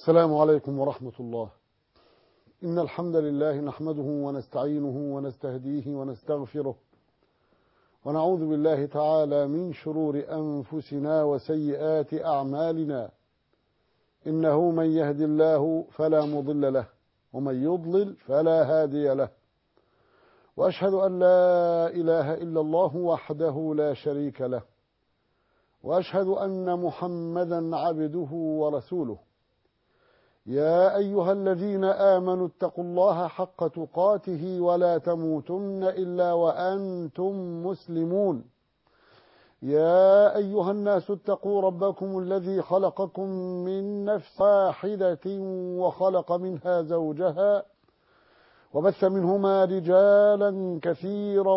السلام عليكم ورحمة الله إن الحمد لله نحمده ونستعينه ونستهديه ونستغفره ونعوذ بالله تعالى من شرور أنفسنا وسيئات أعمالنا إنه من يهد الله فلا مضل له ومن يضلل فلا هادي له وأشهد أن لا إله إلا الله وحده لا شريك له وأشهد أن محمدا عبده ورسوله يا أيها الذين آمنوا اتقوا الله حق تقاته ولا تموتن إلا وأنتم مسلمون يا أيها الناس اتقوا ربكم الذي خلقكم من نفس واحدة وخلق منها زوجها وبث منهما رجالا كثيرا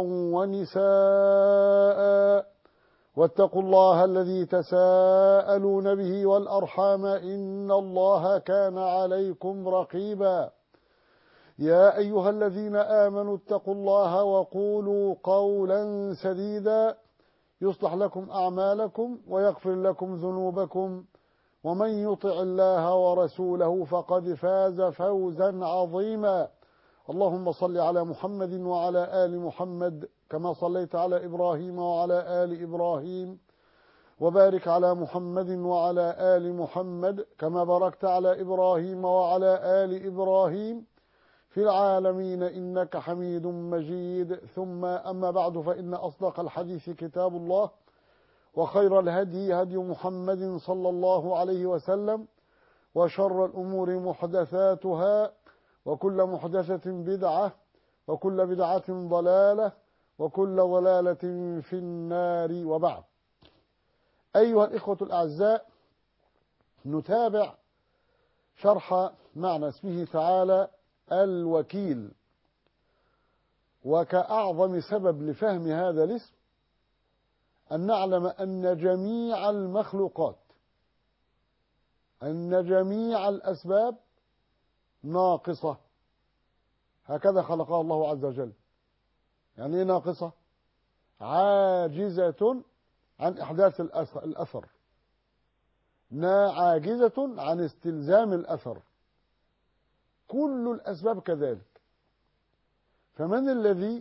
ونساء واتقوا الله الذي تساءلون به والأرحام إن الله كان عليكم رقيبا يا أيها الذين آمنوا اتقوا الله وقولوا قولا سديدا يصلح لكم أعمالكم ويغفر لكم ذنوبكم ومن يطع الله ورسوله فقد فاز فوزا عظيما اللهم صل على محمد وعلى آل محمد كما صليت على إبراهيم وعلى آل إبراهيم وبارك على محمد وعلى آل محمد كما باركت على إبراهيم وعلى آل إبراهيم في العالمين إنك حميد مجيد ثم أما بعد فإن أصدق الحديث كتاب الله وخير الهدي هدي محمد صلى الله عليه وسلم وشر الأمور محدثاتها وكل محدثة بدعة وكل بدعة ضلالة وكل ضلالة في النار وبعد أيها الإخوة الأعزاء نتابع شرح معنى اسمه تعالى الوكيل وكأعظم سبب لفهم هذا الاسم أن نعلم أن جميع المخلوقات أن جميع الأسباب ناقصة هكذا خلقها الله عز وجل يعني ايه ناقصة عاجزة عن إحداث الأثر عاجزة عن استلزام الأثر كل الأسباب كذلك فمن الذي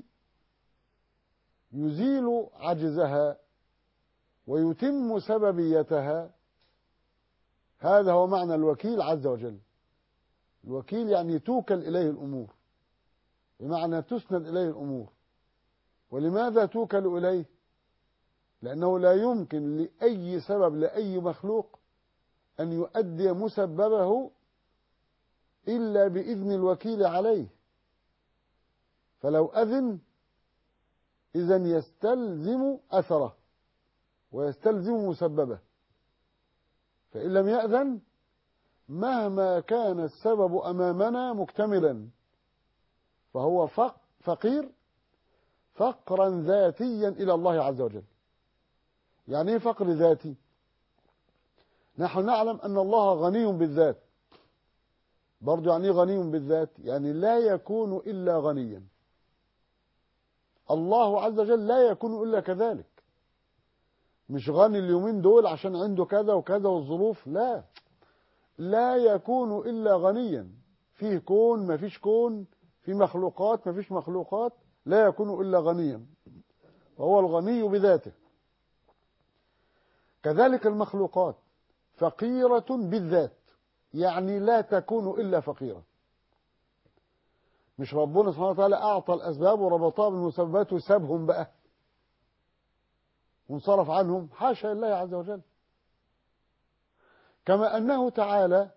يزيل عجزها ويتم سببيتها هذا هو معنى الوكيل عز وجل الوكيل يعني توكل إليه الأمور بمعنى تسند إليه الأمور ولماذا توكل إليه لأنه لا يمكن لأي سبب لأي مخلوق أن يؤدي مسببه إلا بإذن الوكيل عليه فلو أذن إذا يستلزم أثره ويستلزم مسببه فإن لم يأذن مهما كان السبب أمامنا مكتملا فهو فقير فقرا ذاتيا إلى الله عز وجل يعني ايه فقر ذاتي نحن نعلم أن الله غني بالذات برضو يعني غني بالذات يعني لا يكون إلا غنيا الله عز وجل لا يكون إلا كذلك مش غني اليومين دول عشان عنده كذا وكذا والظروف لا لا يكون إلا غنيا فيه كون ما فيش كون في مخلوقات ما فيش مخلوقات لا يكون إلا غنيا وهو الغني بذاته كذلك المخلوقات فقيرة بالذات يعني لا تكون إلا فقيرة مش ربنا سبحانه وتعالى أعطى الأسباب وربطها بالمسببات وسابهم بقى وانصرف عنهم حاشا لله عز وجل كما أنه تعالى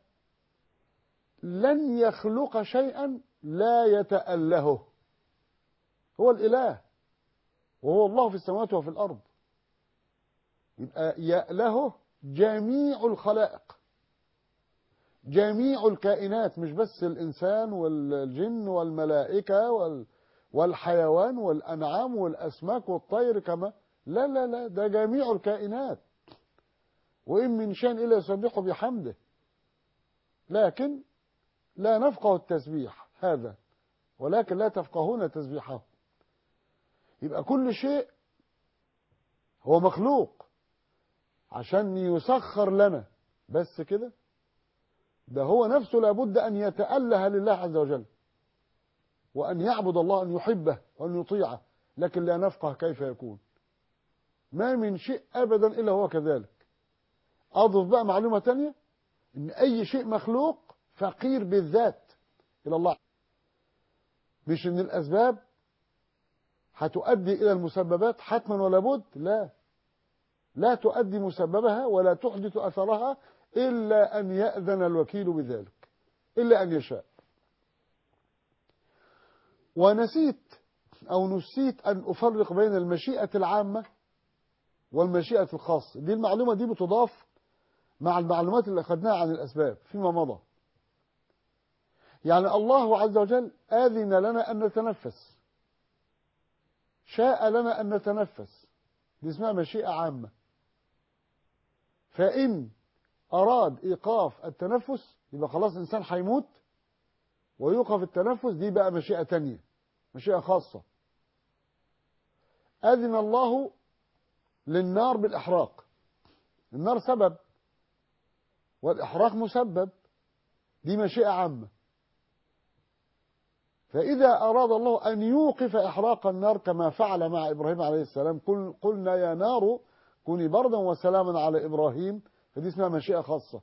لن يخلق شيئا لا يتألهه هو الإله وهو الله في السماوات وفي الأرض يبقى يأله جميع الخلائق جميع الكائنات مش بس الإنسان والجن والملائكة والحيوان والأنعام والأسماك والطير كما لا لا لا ده جميع الكائنات وإن من شيء إلا يسبحه بحمده لكن لا نفقه التسبيح هذا ولكن لا تفقهون تسبيحه يبقى كل شيء هو مخلوق عشان يسخر لنا بس كده ده هو نفسه لابد أن يتأله لله عز وجل وأن يعبد الله أن يحبه وأن يطيعه لكن لا نفقه كيف يكون ما من شيء أبدا إلا هو كذلك أضف بقى معلومة تانية إن أي شيء مخلوق فقير بالذات إلى الله مش إن الأسباب هتؤدي إلى المسببات حتما ولا بد لا لا تؤدي مسببها ولا تحدث أثرها إلا أن يأذن الوكيل بذلك إلا أن يشاء ونسيت أو نسيت أن أفرق بين المشيئة العامة والمشيئة الخاصة دي المعلومة دي بتضاف مع المعلومات اللي أخذناها عن الأسباب فيما مضى يعني الله عز وجل آذن لنا أن نتنفس شاء لنا أن نتنفس دي اسمها مشيئة عامة فإن أراد إيقاف التنفس يبقى خلاص إنسان هيموت ويوقف التنفس دي بقى مشيئة تانية مشيئة خاصة أذن الله للنار بالإحراق النار سبب والإحراق مسبب دي مشيئة عامة فإذا أراد الله أن يوقف إحراق النار كما فعل مع إبراهيم عليه السلام قل قلنا يا نار كوني بردا وسلاما على إبراهيم فدي اسمها مشيئة خاصة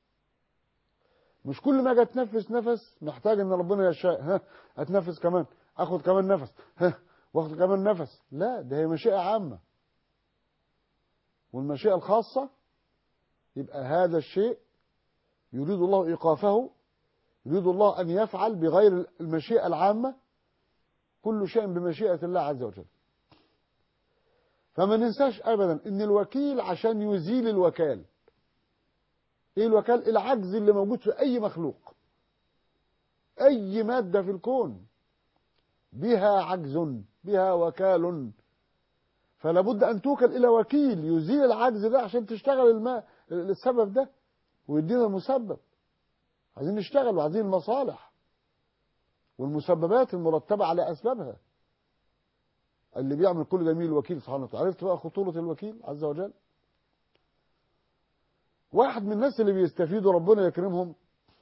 مش كل ما اجي اتنفس نفس محتاج ان ربنا يشاء ها اتنفس كمان اخد كمان نفس ها واخد كمان نفس لا ده هي مشيئة عامة والمشيئة الخاصة يبقى هذا الشيء يريد الله إيقافه يريد الله أن يفعل بغير المشيئة العامة كل شيء بمشيئة الله عز وجل فما ننساش أبدا أن الوكيل عشان يزيل الوكال إيه الوكال العجز اللي موجود في أي مخلوق أي مادة في الكون بها عجز بها وكال فلا بد أن توكل إلى وكيل يزيل العجز ده عشان تشتغل الماء السبب ده ويدينا المسبب عايزين نشتغل وعايزين المصالح والمسببات المرتبة على أسبابها اللي بيعمل كل ده مين الوكيل سبحانه وتعالى عرفت بقى خطورة الوكيل عز وجل واحد من الناس اللي بيستفيدوا ربنا يكرمهم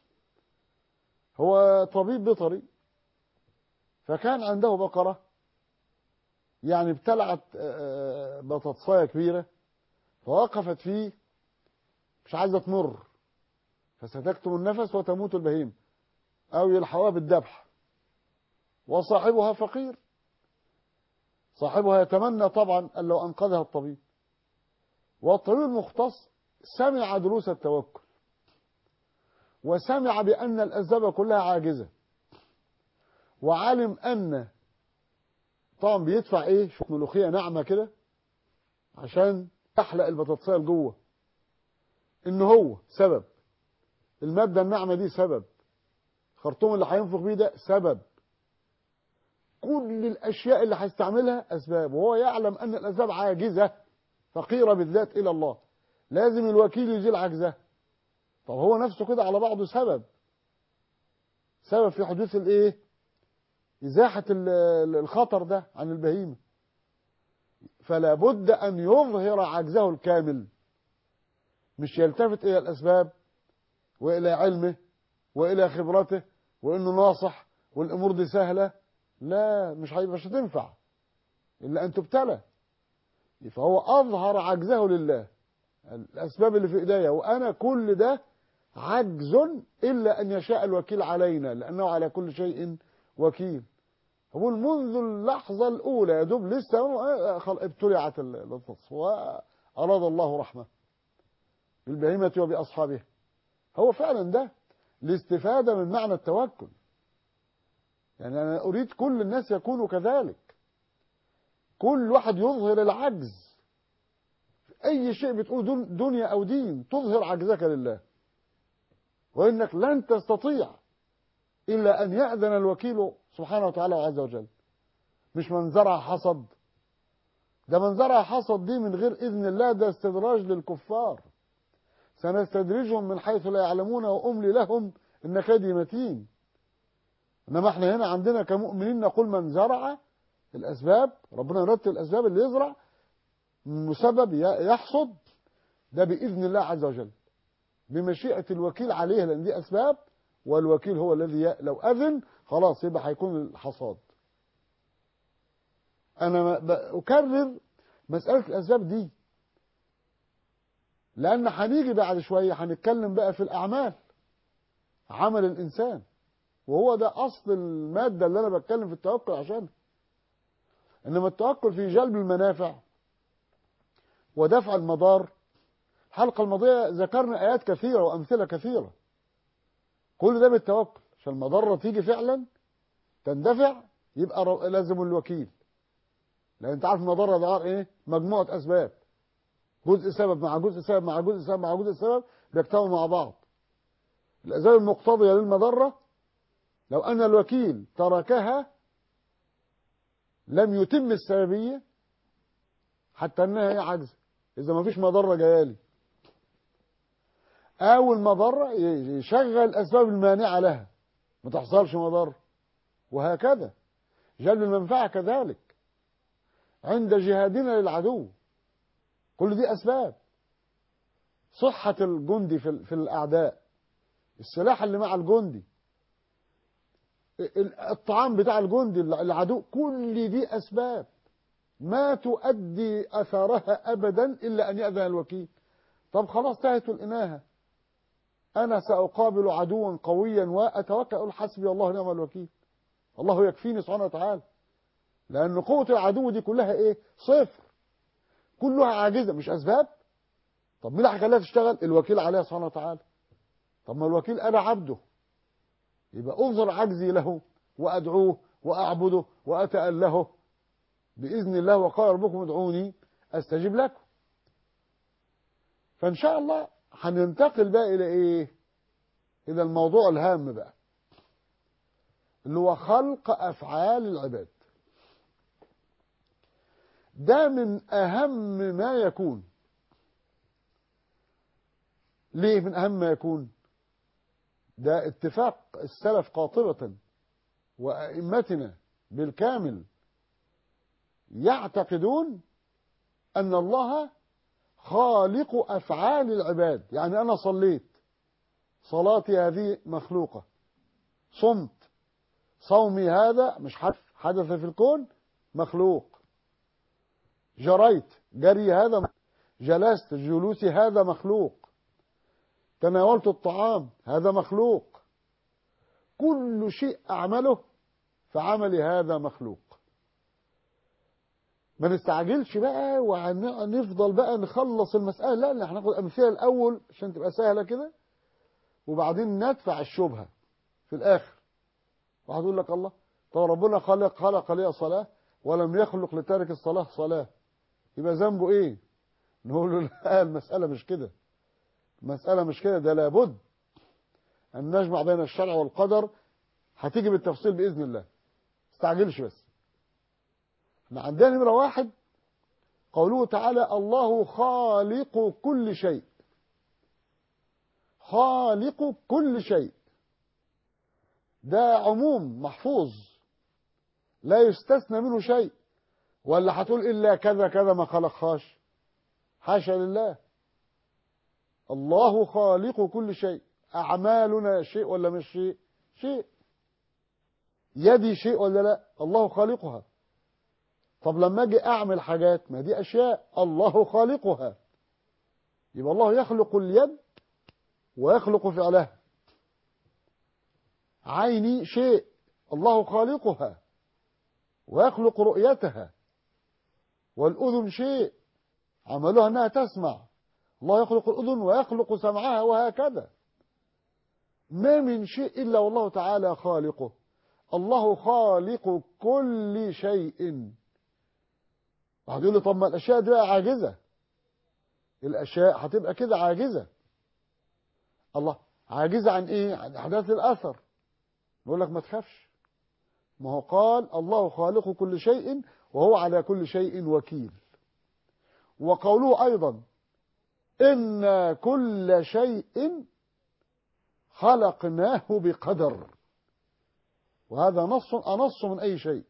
هو طبيب بيطري فكان عنده بقرة يعني ابتلعت بطاطسايه كبيرة فوقفت فيه مش عايزة تمر فستكتم النفس وتموت البهيم أو يلحقوها بالذبح وصاحبها فقير صاحبها يتمنى طبعا أن لو أنقذها الطبيب والطبيب المختص سمع دروس التوكل وسمع بأن الأسباب كلها عاجزة وعلم أن طبعا بيدفع ايه شوف ملوخية ناعمة كده عشان تحلق البطاطسية لجوه ان هو سبب المادة الناعمة دي سبب خرطوم اللي هينفخ بيه ده سبب كل الأشياء اللي هيستعملها أسباب وهو يعلم أن الأسباب عاجزة فقيرة بالذات إلى الله لازم الوكيل يزيل عجزه طب هو نفسه كده على بعضه سبب سبب في حدوث الايه ازاحه الخطر ده عن البهيمه فلا بد ان يظهر عجزه الكامل مش يلتفت الى الاسباب والى علمه والى خبرته وانه ناصح والامور دي سهله لا مش مش هتنفع الا ان تبتلى فهو اظهر عجزه لله الأسباب اللي في إيديا وأنا كل ده عجز إلا أن يشاء الوكيل علينا لأنه على كل شيء وكيل أقول منذ اللحظة الأولى يا دوب لسه ابتلعت الفص وأراد الله رحمة بالبهيمة وبأصحابها هو فعلا ده الاستفادة من معنى التوكل يعني أنا أريد كل الناس يكونوا كذلك كل واحد يظهر العجز أي شيء بتقول دنيا أو دين تظهر عجزك لله وإنك لن تستطيع إلا أن يأذن الوكيل سبحانه وتعالى عز وجل مش من زرع حصد ده من زرع حصد دي من غير إذن الله ده استدراج للكفار سنستدرجهم من حيث لا يعلمون وأملي لهم إن كيدي متين إنما احنا هنا عندنا كمؤمنين نقول من زرع الأسباب ربنا يرتب الأسباب اللي يزرع مسبب يحصد ده بإذن الله عز وجل بمشيئة الوكيل عليها لأن دي أسباب والوكيل هو الذي ي... لو أذن خلاص يبقى هيكون الحصاد أنا أكرر مسألة الأسباب دي لأن هنيجي بعد شوية هنتكلم بقى في الأعمال عمل الإنسان وهو ده أصل المادة اللي أنا بتكلم في التوكل عشان إنما التوكل في جلب المنافع ودفع المضار الحلقة الماضية ذكرنا آيات كثيرة وأمثلة كثيرة كل ده بالتوكل عشان المضرة تيجي فعلا تندفع يبقى لازم الوكيل لأن أنت عارف المضرة ده إيه مجموعة أسباب جزء سبب مع جزء سبب مع جزء سبب مع جزء سبب بيجتمعوا مع بعض الأسباب المقتضية للمضرة لو أن الوكيل تركها لم يتم السببية حتى أنها هي عجز إذا ما فيش مضرة جايالي أو المضرة يشغل الأسباب المانعة لها ما تحصلش مضرة وهكذا جلب المنفعة كذلك عند جهادنا للعدو كل دي أسباب صحة الجندي في, في الأعداء السلاح اللي مع الجندي الطعام بتاع الجندي العدو كل دي أسباب ما تؤدي أثرها أبدا إلا أن يأذن الوكيل طب خلاص تهت الإناهة أنا سأقابل عدوا قويا وأتوكل أقول حسبي الله ونعم الوكيل الله يكفيني سبحانه وتعالى لأن قوة العدو دي كلها إيه صفر كلها عاجزة مش أسباب طب مين اللي هيخليها تشتغل الوكيل عليها سبحانه وتعالى طب ما الوكيل أنا عبده يبقى أنظر عجزي له وأدعوه وأعبده وأتألهه بإذن الله وقال ربكم ادعوني أستجب لكم فإن شاء الله هننتقل بقى إلى إيه إلى الموضوع الهام بقى اللي هو خلق أفعال العباد ده من أهم ما يكون ليه من أهم ما يكون ده اتفاق السلف قاطبة وأئمتنا بالكامل يعتقدون أن الله خالق أفعال العباد يعني أنا صليت صلاتي هذه مخلوقة صمت صومي هذا مش حدث في الكون مخلوق جريت جري هذا جلست جلوسي هذا مخلوق تناولت الطعام هذا مخلوق كل شيء أعمله فعملي هذا مخلوق ما نستعجلش بقى ونفضل بقى نخلص المسألة لا لا احنا هناخد أمثلة الأول عشان تبقى سهلة كده وبعدين ندفع الشبهة في الآخر واحد يقول لك الله طب ربنا خلق خلق لي صلاة ولم يخلق لتارك الصلاة صلاة يبقى ذنبه ايه نقول له لا المسألة مش كده المسألة مش كده ده لابد أن نجمع بين الشرع والقدر هتيجي بالتفصيل بإذن الله استعجلش بس احنا عندنا نمرة واحد قوله تعالى الله خالق كل شيء خالق كل شيء ده عموم محفوظ لا يستثنى منه شيء ولا هتقول إلا كذا كذا ما خلقهاش حاشا لله الله خالق كل شيء أعمالنا شيء ولا مش شيء شيء يدي شيء ولا لا الله خالقها طب لما اجي اعمل حاجات ما دي اشياء الله خالقها يبقى الله يخلق اليد ويخلق فعلها عيني شيء الله خالقها ويخلق رؤيتها والأذن شيء عملها أنها تسمع الله يخلق الأذن ويخلق سمعها وهكذا ما من شيء إلا والله تعالى خالقه الله خالق كل شيء واحد يقول لي طب ما الاشياء دي بقى عاجزه الاشياء هتبقى كده عاجزه الله عاجزه عن ايه عن احداث الاثر نقول لك ما تخافش ما هو قال الله خالق كل شيء وهو على كل شيء وكيل وقوله ايضا ان كل شيء خلقناه بقدر وهذا نص انص من اي شيء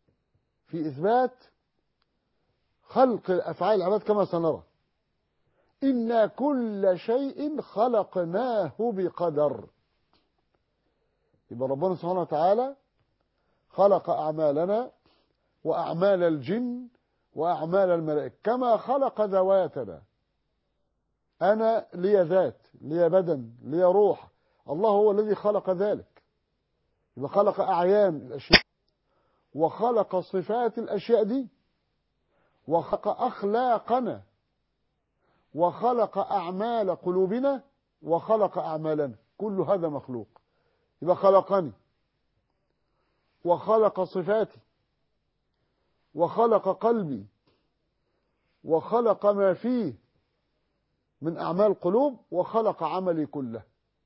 في اثبات خلق أفعال العباد كما سنرى إن كل شيء خلقناه بقدر يبقى ربنا سبحانه وتعالى خلق أعمالنا وأعمال الجن وأعمال الملائكة كما خلق ذواتنا أنا لي ذات لي بدن لي روح الله هو الذي خلق ذلك يبقى خلق أعيان الأشياء وخلق صفات الأشياء دي وخلق أخلاقنا وخلق أعمال قلوبنا وخلق أعمالنا كل هذا مخلوق يبقى خلقني وخلق صفاتي وخلق قلبي وخلق ما فيه من أعمال قلوب وخلق عملي كله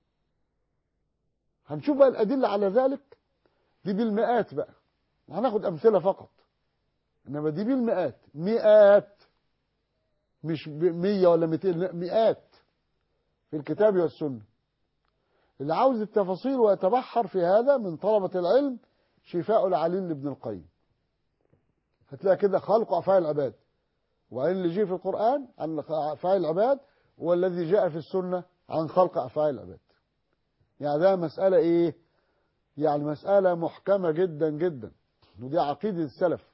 هنشوف بقى الأدلة على ذلك دي بالمئات بقى هناخد أمثلة فقط إنما دي بالمئات مئات مش مية ولا مئتين لا مئات في الكتاب والسنة اللي عاوز التفاصيل ويتبحر في هذا من طلبة العلم شفاء العليل لابن القيم هتلاقي كده خلق أفعال العباد وإن اللي جه في القرآن عن أفعال العباد والذي جاء في السنة عن خلق أفعال العباد يعني ده مسألة إيه يعني مسألة محكمة جدا جدا ودي عقيدة السلف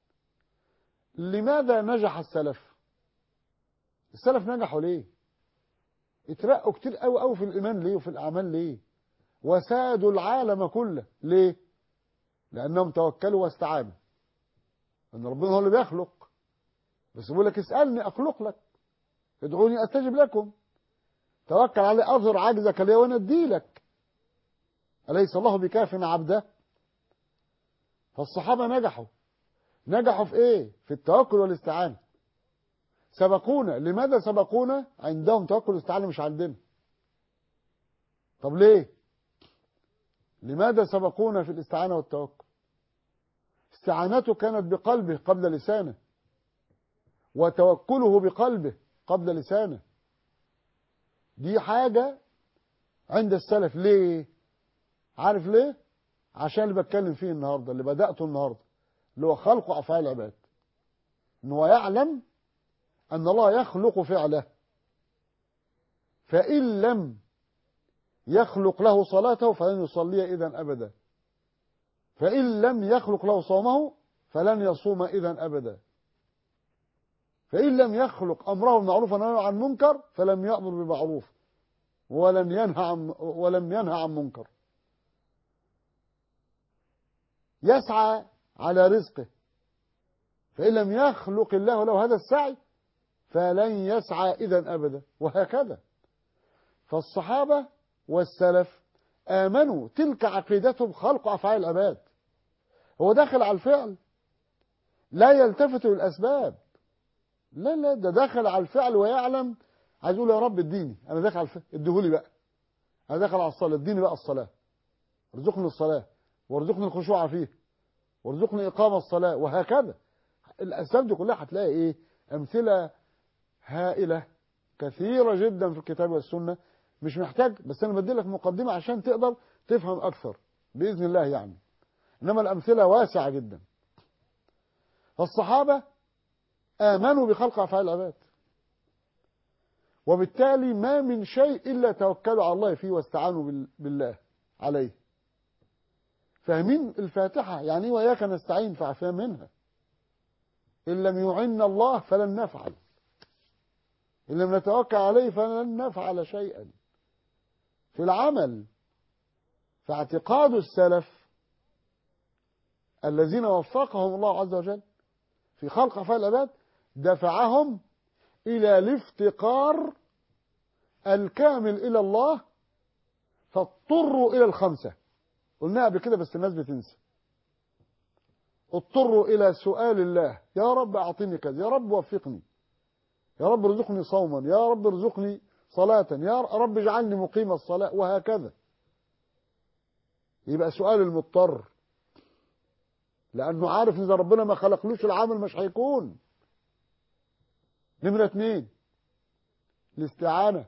لماذا نجح السلف السلف نجحوا ليه اترقوا كتير قوي قوي في الإيمان ليه وفي الأعمال ليه وسادوا العالم كله ليه لأنهم توكلوا واستعانوا أن ربنا هو اللي بيخلق بس بيقول لك اسألني أخلق لك ادعوني أستجب لكم توكل علي أظهر عجزك لي وأنا أديلك أليس الله بكاف عبده فالصحابة نجحوا نجحوا في إيه في التوكل والاستعانة سبقونا لماذا سبقونا عندهم توكل واستعانة مش عندنا طب ليه لماذا سبقونا في الاستعانة والتوكل استعانته كانت بقلبه قبل لسانه وتوكله بقلبه قبل لسانه دي حاجة عند السلف ليه عارف ليه عشان اللي بتكلم فيه النهاردة اللي بدأته النهاردة اللي هو خلق أفعال العباد ان هو يعلم أن الله يخلق فعله فإن لم يخلق له صلاته فلن يصلي إذا أبدا فإن لم يخلق له صومه فلن يصوم إذا أبدا فإن لم يخلق أمره المعروف ونهى عن منكر فلم يأمر بمعروف ولم ينهى عن ولم ينهى عن منكر يسعى على رزقه فإن لم يخلق الله له هذا السعي فلن يسعى إذا أبدا وهكذا فالصحابة والسلف آمنوا تلك عقيدتهم خلق أفعال العباد هو داخل على الفعل لا يلتفت للأسباب لا لا ده داخل على الفعل ويعلم عايز يقول يا رب اديني انا داخل على الفعل اديهولي بقى انا داخل على الصلاه اديني بقى الصلاه ارزقني الصلاه وارزقني الخشوع فيه وارزقني اقامه الصلاه وهكذا الاسباب دي كلها هتلاقي ايه امثله هائله كثيره جدا في الكتاب والسنه مش محتاج بس انا بدي لك مقدمه عشان تقدر تفهم اكثر باذن الله يعني انما الامثله واسعه جدا فالصحابه آمنوا بخلق أفعال العباد وبالتالي ما من شيء إلا توكلوا على الله فيه واستعانوا بالله عليه فاهمين الفاتحة يعني وإياك نستعين فعفا منها إن لم يعن الله فلن نفعل إن لم نتوكل عليه فلن نفعل شيئا في العمل فاعتقاد السلف الذين وفقهم الله عز وجل في خلق أفعال العباد دفعهم إلى الافتقار الكامل إلى الله فاضطروا إلى الخمسة قلناها قبل كده بس الناس بتنسى اضطروا إلى سؤال الله يا رب أعطني كذا يا رب وفقني يا رب ارزقني صوما يا رب ارزقني صلاة يا رب اجعلني مقيم الصلاة وهكذا يبقى سؤال المضطر لأنه عارف إذا ربنا ما خلقلوش العمل مش هيكون نمرة اتنين الاستعانة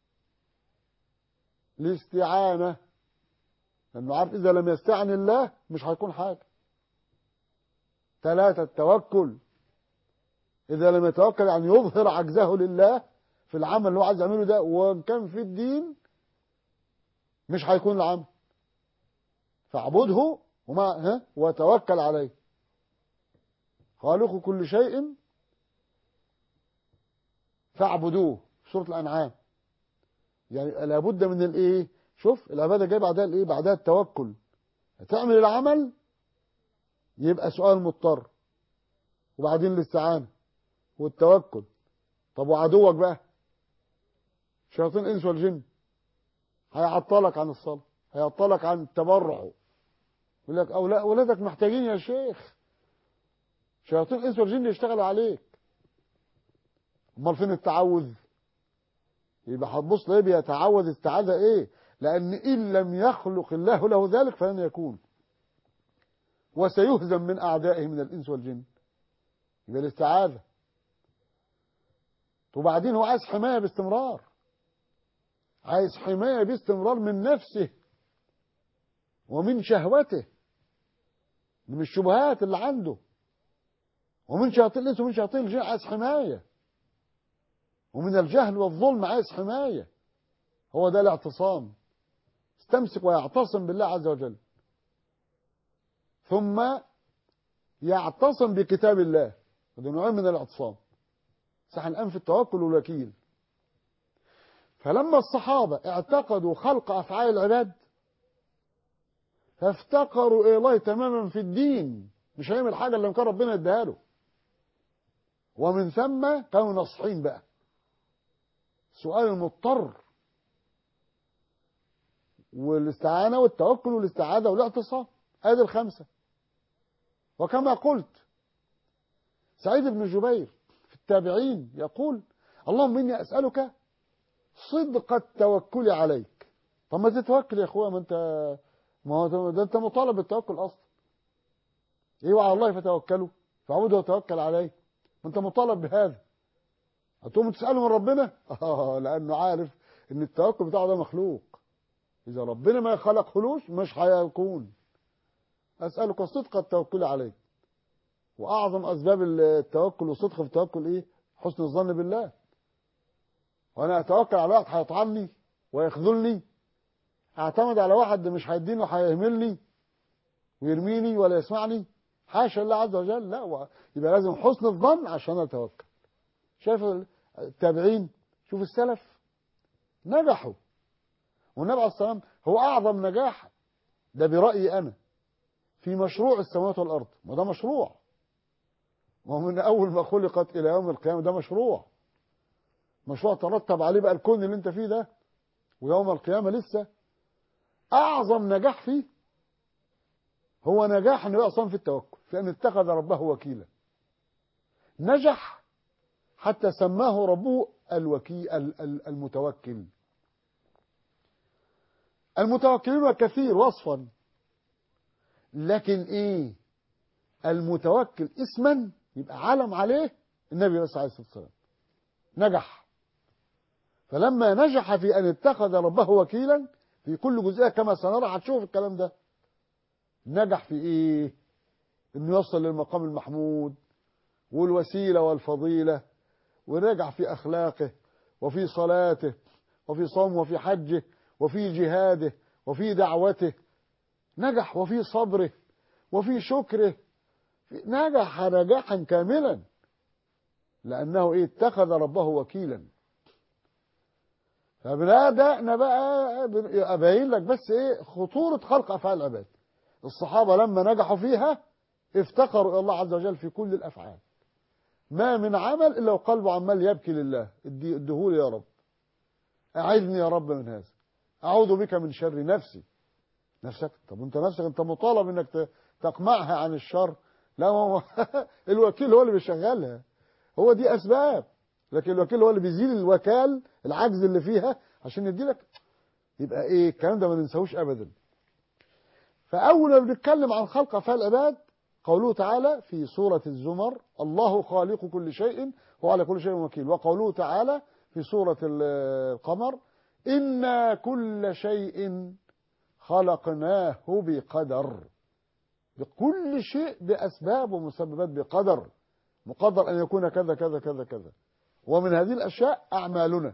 الاستعانة لأنه عارف إذا لم يستعن الله مش هيكون حاجة ثلاثة التوكل إذا لم يتوكل يعني يظهر عجزه لله في العمل اللي هو عايز يعمله ده وان كان في الدين مش هيكون العمل فاعبده وما ها وتوكل عليه خالق كل شيء فاعبدوه سورة الأنعام يعني لابد من الايه شوف العبادة جاي بعدها الايه بعدها التوكل هتعمل العمل يبقى سؤال مضطر وبعدين الاستعانة والتوكل طب وعدوك بقى شياطين الانس والجن هيعطلك عن الصلاة هيعطلك عن التبرع يقول لك أو لا أولادك محتاجين يا شيخ شياطين الانس والجن يشتغلوا عليك امال فين التعوذ يبقى هتبص ليه بيتعوذ استعاذة ايه لان ان لم يخلق الله له ذلك فلن يكون وسيهزم من اعدائه من الانس والجن يبقى الاستعاذة وبعدين هو عايز حماية باستمرار عايز حماية باستمرار من نفسه ومن شهوته من الشبهات اللي عنده ومن شياطين الانس ومن شياطين الجن عايز حمايه ومن الجهل والظلم عايز حماية هو ده الاعتصام استمسك ويعتصم بالله عز وجل ثم يعتصم بكتاب الله هذا نوع من الاعتصام صح الآن في التوكل والوكيل فلما الصحابة اعتقدوا خلق أفعال العباد فافتقروا إلى الله تماما في الدين مش هيعمل حاجة اللي كان ربنا اداها له ومن ثم كانوا ناصحين بقى سؤال المضطر والاستعانة والتوكل والاستعاذة والاعتصام هذه الخمسة وكما قلت سعيد بن جبير في التابعين يقول اللهم إني أسألك صدق التوكل عليك طب ما تتوكل يا أخويا ما أنت ما هو ده أنت مطالب بالتوكل أصلا إيه وعلى الله فتوكلوا فاعبده وتوكل عليه ما أنت مطالب بهذا هتقوم تسأله من ربنا آه لأنه عارف إن التوكل بتاعه ده مخلوق إذا ربنا ما خلق خلوش مش هيكون أسألك صدق التوكل عليك وأعظم أسباب التوكل وصدق في التوكل إيه حسن الظن بالله وأنا أتوكل على واحد هيطعني ويخذلني أعتمد على واحد مش هيديني وهيهملني ويرميني ولا يسمعني حاشا الله عز وجل لا يبقى لازم حسن الظن عشان أتوكل شايف التابعين شوف السلف نجحوا والنبي عليه الصلاة والسلام هو أعظم نجاح ده برأيي أنا في مشروع السماوات والأرض ما ده مشروع ومن أول ما خلقت إلى يوم القيامة ده مشروع مشروع ترتب عليه بقى الكون اللي انت فيه ده ويوم القيامة لسه أعظم نجاح فيه هو نجاح النبي أصلا في التوكل في أن اتخذ ربه وكيلا نجح حتى سماه ربه الوكيل المتوكل المتوكلون كثير وصفا لكن ايه المتوكل اسما يبقى علم عليه النبي صلى الله عليه وسلم نجح فلما نجح في ان اتخذ ربه وكيلا في كل جزئيه كما سنرى هتشوف الكلام ده نجح في ايه انه يوصل للمقام المحمود والوسيله والفضيله ونجح في أخلاقه وفي صلاته وفي صومه وفي حجه وفي جهاده وفي دعوته نجح وفي صبره وفي شكره نجح نجاحا كاملا لأنه إيه اتخذ ربه وكيلا فبدأنا بقى أبين لك بس إيه خطورة خلق أفعال العباد الصحابة لما نجحوا فيها افتقروا إلى الله عز وجل في كل الأفعال ما من عمل إلا وقلبه عمال يبكي لله ادهولي يا رب أعذني يا رب من هذا أعوذ بك من شر نفسي نفسك طب انت نفسك انت مطالب انك تقمعها عن الشر لا هو الوكيل هو اللي بيشغلها هو دي أسباب لكن الوكيل هو اللي بيزيل الوكال العجز اللي فيها عشان يدي لك يبقى ايه الكلام ده ما ننساهوش ابدا فاول ما بنتكلم عن خلق افعال العباد قوله تعالى في سورة الزمر الله خالق كل شيء هو على كل شيء وكيل وقوله تعالى في سورة القمر إنا كل شيء خلقناه بقدر بكل شيء بأسباب ومسببات بقدر مقدر أن يكون كذا كذا كذا كذا ومن هذه الأشياء أعمالنا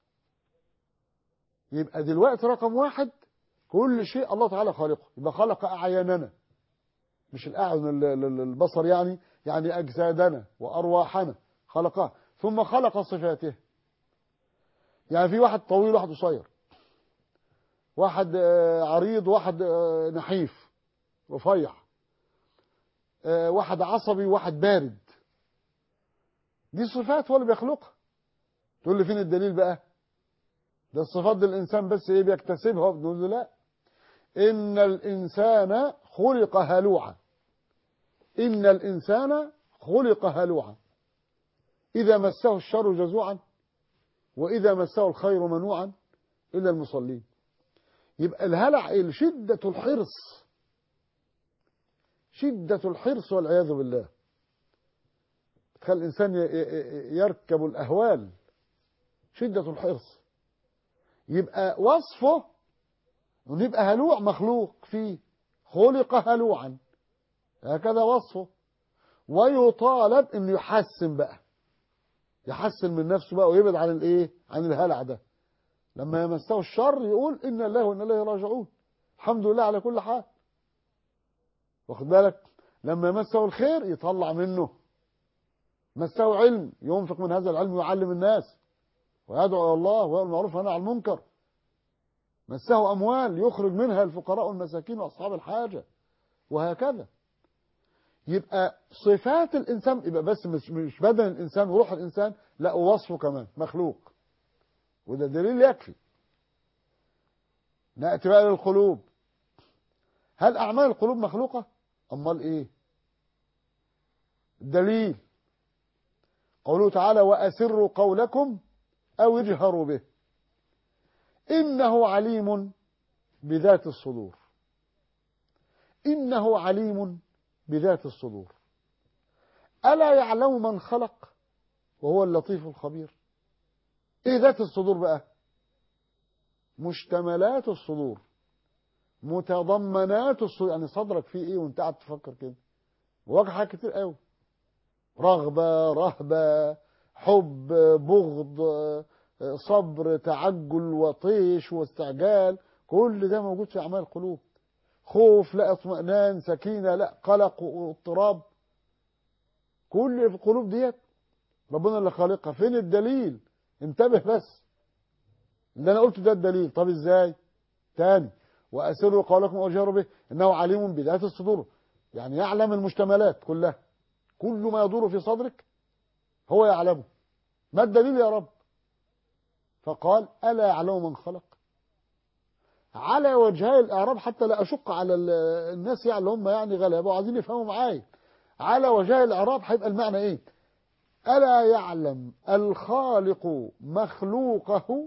يبقى دلوقتي رقم واحد كل شيء الله تعالى خالقه يبقى خلق أعيننا مش الأعين ال- ال- البصر يعني يعني أجسادنا وأرواحنا خلقها ثم خلق صفاته يعني في واحد طويل واحد قصير واحد آه، عريض واحد آه، نحيف رفيع آه، واحد عصبي واحد بارد دي صفات هو اللي بيخلقها تقول لي فين الدليل بقى ده الصفات دي الانسان بس ايه بيكتسبها نقول له لا ان الانسان خلق هلوعا ان الانسان خلق هلوعا اذا مسه الشر جزوعا واذا مسه الخير منوعا الا المصلين يبقى الهلع إيه؟ شده الحرص شده الحرص والعياذ بالله تخلي الانسان ي- ي- يركب الاهوال شده الحرص يبقى وصفه انه يبقى هلوع مخلوق فيه خلق هلوعا هكذا وصفه ويطالب انه يحسن بقى يحسن من نفسه بقى ويبعد عن الايه عن الهلع ده لما يمسه الشر يقول ان الله وانا اليه راجعون الحمد لله على كل حال واخد بالك لما يمسه الخير يطلع منه مسه علم ينفق من هذا العلم ويعلم الناس ويدعو الى الله ويأمر بالمعروف وينهى عن المنكر مسه اموال يخرج منها الفقراء والمساكين واصحاب الحاجه وهكذا يبقى صفات الانسان يبقى بس مش مش بدن الانسان وروح الانسان لا ووصفه كمان مخلوق وده دليل يكفي ناتي بقى للقلوب هل اعمال القلوب مخلوقه امال ايه دليل قوله تعالى واسروا قولكم او اجهروا به انه عليم بذات الصدور انه عليم بذات الصدور الا يعلم من خلق وهو اللطيف الخبير ايه ذات الصدور بقى مشتملات الصدور متضمنات الصدور يعني صدرك فيه ايه وانت قاعد تفكر كده وواجه حاجات كتير قوي رغبة رهبة حب بغض صبر تعجل وطيش واستعجال كل ده موجود في أعمال القلوب خوف لا اطمئنان سكينة لا قلق واضطراب كل في القلوب ديت ربنا اللي خالقها فين الدليل انتبه بس اللي انا قلته ده الدليل طب ازاي تاني واسروا قولكم واجهروا به انه عليم بذات الصدور يعني يعلم المشتملات كلها كل ما يدور في صدرك هو يعلمه ما الدليل يا رب فقال ألا يعلم من خلق على وجهي الإعراب حتى لا أشق على ال- الناس يعني اللي هم يعني غلابة وعايزين يفهموا معايا على وجهي الإعراب هيبقى المعنى إيه ألا يعلم الخالق مخلوقه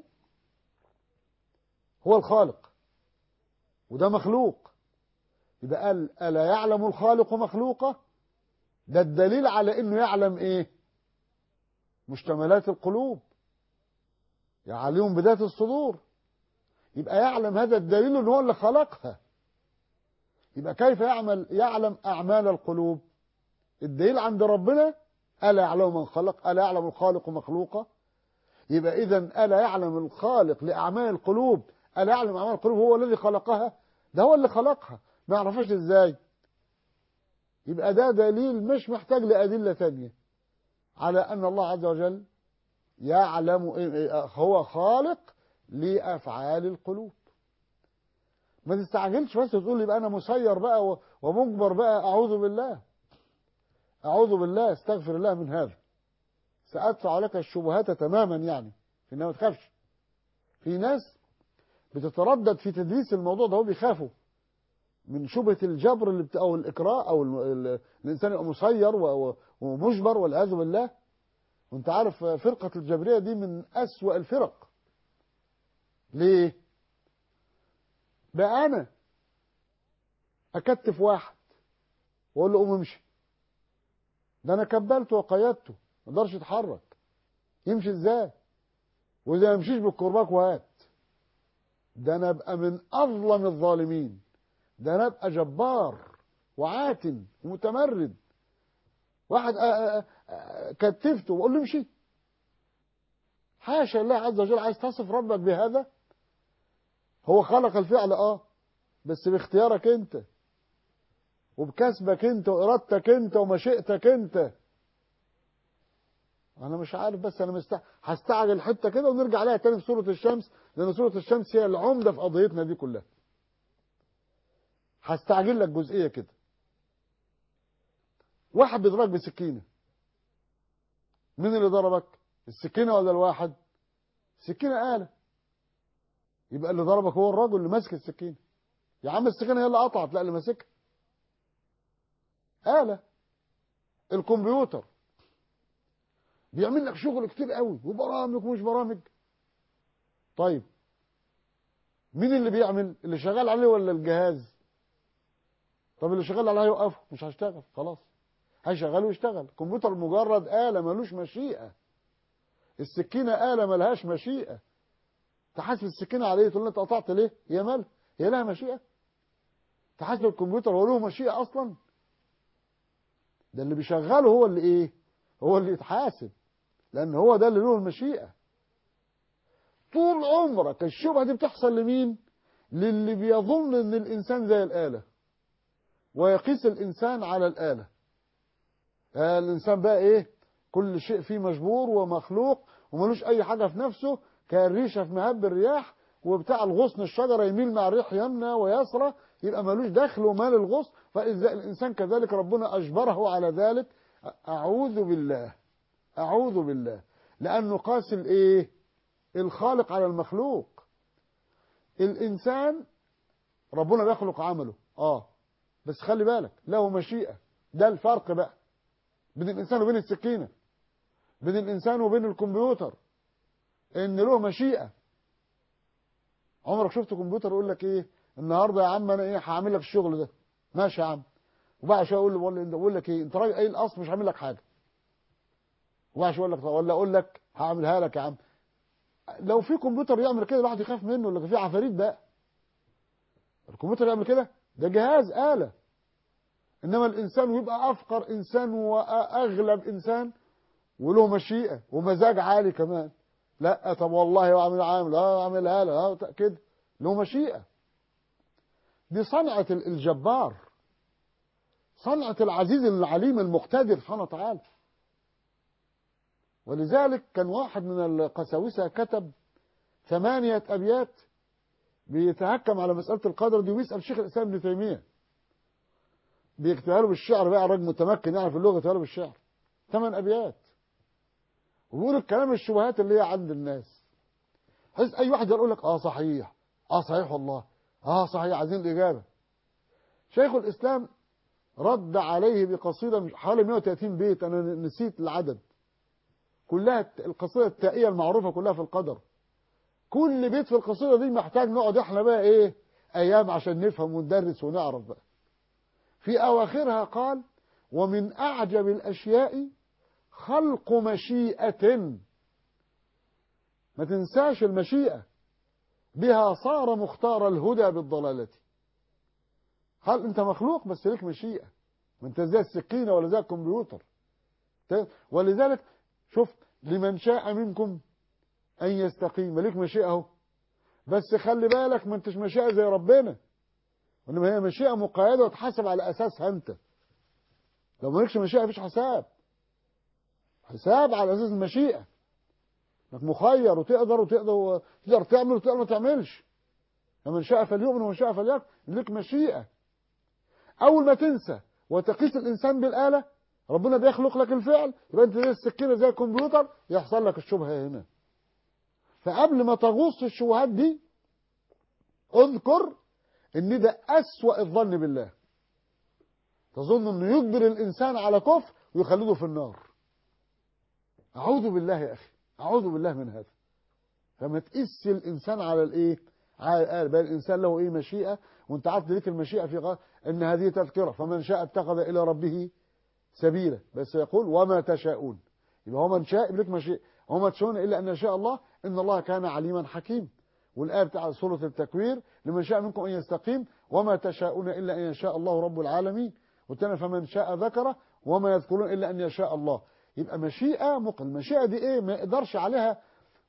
هو الخالق وده مخلوق يبقى قال ألا يعلم الخالق مخلوقه ده الدليل على انه يعلم ايه مشتملات القلوب يعلم بذات الصدور يبقى يعلم هذا الدليل ان هو اللي خلقها يبقى كيف يعمل يعلم اعمال القلوب الدليل عند ربنا الا يعلم من خلق الا يعلم الخالق مخلوقه يبقى اذا الا يعلم الخالق لاعمال القلوب الا يعلم اعمال القلوب هو الذي خلقها ده هو اللي خلقها ما يعرفش ازاي يبقى ده دليل مش محتاج لأدلة تانية على أن الله عز وجل يعلم هو خالق لأفعال القلوب ما تستعجلش بس تقول لي بقى أنا مسير بقى ومجبر بقى أعوذ بالله أعوذ بالله استغفر الله من هذا سأدفع لك الشبهات تماما يعني في إنها ما تخافش في ناس بتتردد في تدريس الموضوع ده هو بيخافوا من شبهة الجبر اللي بت... أو الإكراه أو ال... ال... الإنسان يبقى مسير و... ومجبر والعياذ بالله وأنت عارف فرقة الجبرية دي من أسوأ الفرق ليه؟ بقى أنا أكتف واحد وأقول له قوم امشي ده أنا كبلته وقيدته ما يقدرش يتحرك يمشي إزاي؟ وإذا ما يمشيش بالكرباك وهات ده أنا أبقى من أظلم الظالمين ده انا ابقى جبار وعاتم ومتمرد واحد كتفته واقول له امشي حاشا الله عز وجل عايز تصف ربك بهذا هو خلق الفعل اه بس باختيارك انت وبكسبك انت وارادتك انت ومشيئتك انت انا مش عارف بس انا مست... هستعجل حته كده ونرجع عليها تاني في سوره الشمس لان سوره الشمس هي العمده في قضيتنا دي كلها هستعجل لك جزئيه كده واحد بيضربك بسكينه مين اللي ضربك السكينه ولا الواحد السكينه آلة يبقى اللي ضربك هو الراجل اللي ماسك السكينه يا عم السكينه هي اللي قطعت لا اللي ماسكها آلة الكمبيوتر بيعمل لك شغل كتير قوي وبرامج ومش برامج طيب مين اللي بيعمل اللي شغال عليه ولا الجهاز طب اللي شغال عليه يوقفه مش هشتغل خلاص هيشغله ويشتغل الكمبيوتر مجرد آلة ملوش مشيئة السكينة آلة ملهاش مشيئة تحاسب السكينة عليه تقول له انت قطعت ليه هي مال هي لها مشيئة تحاسب الكمبيوتر هو له مشيئة اصلا ده اللي بيشغله هو اللي ايه هو اللي يتحاسب لان هو ده اللي له المشيئة طول عمرك الشبهة دي بتحصل لمين للي بيظن ان الانسان زي الآلة ويقيس الانسان على الآلة آه الانسان بقى ايه كل شيء فيه مجبور ومخلوق وملوش اي حاجة في نفسه كالريشة في مهب الرياح وبتاع الغصن الشجرة يميل مع الريح يمنى ويسرى يبقى ملوش دخل ومال الغصن فإذا الإنسان كذلك ربنا أجبره على ذلك أعوذ بالله أعوذ بالله لأنه قاس الإيه الخالق على المخلوق الإنسان ربنا بيخلق عمله آه بس خلي بالك له مشيئة ده الفرق بقى بين الإنسان وبين السكينة بين الإنسان وبين الكمبيوتر إن له مشيئة عمرك شفت كمبيوتر يقول لك إيه النهارده يا عم أنا إيه هعمل لك الشغل ده ماشي يا عم وبعد شويه اقول له ولا اقول لك ايه انت راجل قايل الاصل مش هعمل لك حاجه وبعد شويه اقول لك ولا اقول لك هعملها لك يا عم لو في كمبيوتر يعمل كده الواحد يخاف منه ولا في عفاريت بقى الكمبيوتر يعمل كده ده جهاز آلة انما الانسان يبقى افقر انسان واغلب انسان وله مشيئة ومزاج عالي كمان لا طب والله اعمل عامل لا اعملها له كده له مشيئة دي صنعة الجبار صنعة العزيز العليم المقتدر سبحانه وتعالى ولذلك كان واحد من القساوسة كتب ثمانية أبيات بيتهكم على مسألة القدر دي ويسأل شيخ الإسلام ابن تيمية بيكتبها له بالشعر بقى الراجل متمكن يعني في اللغة يكتبها له بالشعر ثمان أبيات وبيقول الكلام الشبهات اللي هي عند الناس حيث أي واحد يقول لك آه صحيح آه صحيح والله آه صحيح عايزين الإجابة شيخ الإسلام رد عليه بقصيدة حوالي 130 بيت أنا نسيت العدد كلها القصيدة التائية المعروفة كلها في القدر كل بيت في القصيدة دي محتاج نقعد احنا بقى ايه ايام عشان نفهم وندرس ونعرف بقى في اواخرها قال ومن اعجب الاشياء خلق مشيئة ما تنساش المشيئة بها صار مختار الهدى بالضلالة قال انت مخلوق بس ليك مشيئة ما انت زي السكينة ولا زي الكمبيوتر ولذلك شفت لمن شاء منكم أن يستقيم ليك مشيئة اهو بس خلي بالك ما انتش مشيئة زي ربنا وإنما هي مشيئة مقيدة وتحاسب على أساسها أنت لو مالكش مشيئة مفيش حساب حساب على أساس المشيئة انك مخير وتقدر وتقدر وتقدر تعمل وتقدر ما تعملش فمن شاء فليؤمن ومن شاء فليكفر ليك مشيئة أول ما تنسى وتقيس الإنسان بالآلة ربنا بيخلق لك الفعل يبقى انت زي السكينة زي الكمبيوتر يحصل لك الشبهة هنا فقبل ما تغوص في الشبهات دي اذكر ان ده أسوأ الظن بالله تظن انه يجبر الانسان على كفر ويخلده في النار اعوذ بالله يا اخي اعوذ بالله من هذا فما تقيس الانسان على الايه على الآل بل الانسان له ايه مشيئة وانت عارف ليك المشيئة في غ... ان هذه تذكرة فمن شاء اتخذ الى ربه سبيلا بس يقول وما تشاءون يبقى هو من شاء لك مشيئة وما تشاءون الا ان يشاء الله ان الله كان عليما حكيم والآية بتاع سورة التكوير لمن شاء منكم أن يستقيم وما تشاءون إلا أن يشاء الله رب العالمين والتاني فمن شاء ذكره وما يذكرون إلا أن يشاء الله يبقى مشيئة مقل المشيئة دي إيه ما يقدرش عليها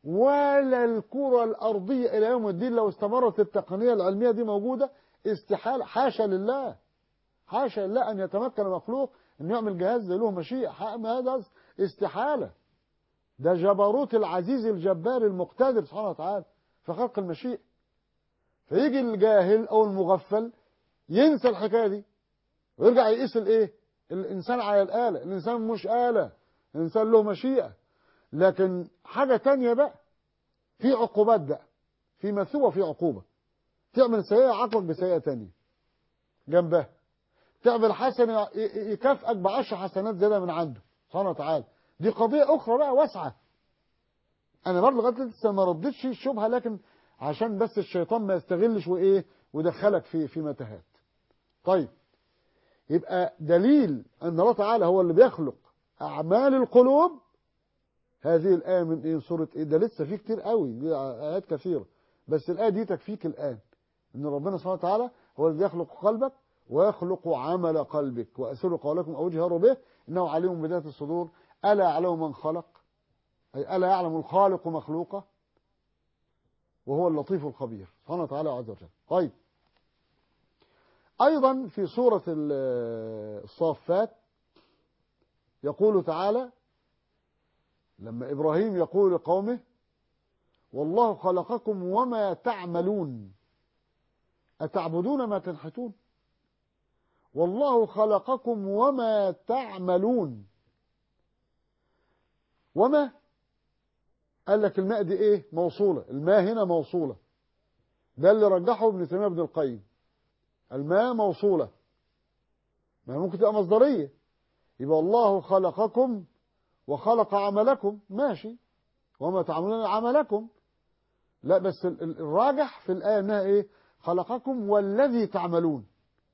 ولا الكرة الأرضية إلى يوم الدين لو استمرت التقنية العلمية دي موجودة استحالة حاشا لله حاشا لله أن يتمكن مخلوق أن يعمل جهاز له مشيئة هذا استحالة ده جبروت العزيز الجبار المقتدر سبحانه وتعالى في خلق المشيئة فيجي الجاهل أو المغفل ينسى الحكاية دي ويرجع يقيس الايه الإنسان على الآلة الإنسان مش آلة الإنسان له مشيئة لكن حاجة تانية بقى في عقوبات بقى في مثوبة في عقوبة تعمل سيئة عقبك بسيئة تانية جنبها تعمل حسنة يكافئك بعشر حسنات زيادة من عنده سبحانه وتعالى دي قضية أخرى بقى واسعة أنا برضه لغاية لسه ما ردتش الشبهة لكن عشان بس الشيطان ما يستغلش وإيه ويدخلك في في متاهات طيب يبقى دليل أن الله تعالى هو اللي بيخلق أعمال القلوب هذه الآية من إيه سورة إيه ده لسه في كتير قوي دي آيات كثيرة بس الآية دي تكفيك الآن إن ربنا سبحانه وتعالى هو الذي يخلق قلبك ويخلق عمل قلبك وأسر قولكم أو اجهروا به إنه عليم بذات الصدور ألا يعلم من خلق أي ألا يعلم الخالق مخلوقه وهو اللطيف الخبير سبحانه وتعالى عز وجل طيب أيضا في سورة الصافات يقول تعالى لما إبراهيم يقول لقومه والله خلقكم وما تعملون أتعبدون ما تنحتون والله خلقكم وما تعملون وما قال لك الماء دي ايه موصولة الماء هنا موصولة ده اللي رجحه ابن تيمية ابن القيم الماء موصولة ما ممكن تبقى مصدرية يبقى الله خلقكم وخلق عملكم ماشي وما تعملون عملكم لا بس الراجح في الآية انها ايه خلقكم والذي تعملون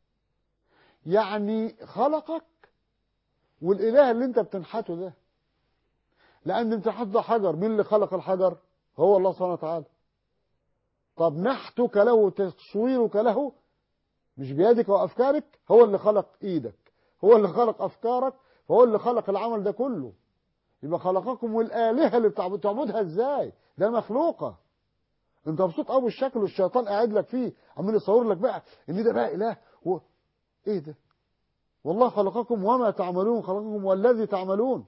يعني خلقك والإله اللي انت بتنحته ده لأن امتحان ده حجر مين اللي خلق الحجر هو الله سبحانه وتعالى طب نحتك له وتصويرك له مش بيدك وأفكارك هو اللي خلق إيدك هو اللي خلق أفكارك فهو اللي خلق العمل ده كله يبقى خلقكم والآلهة اللي بتعبدها ازاي ده مخلوقة انت مبسوط قوي الشكل والشيطان قاعد لك فيه عمال يصور لك بقى ان ده بقى اله و... ايه ده والله خلقكم وما تعملون خلقكم والذي تعملون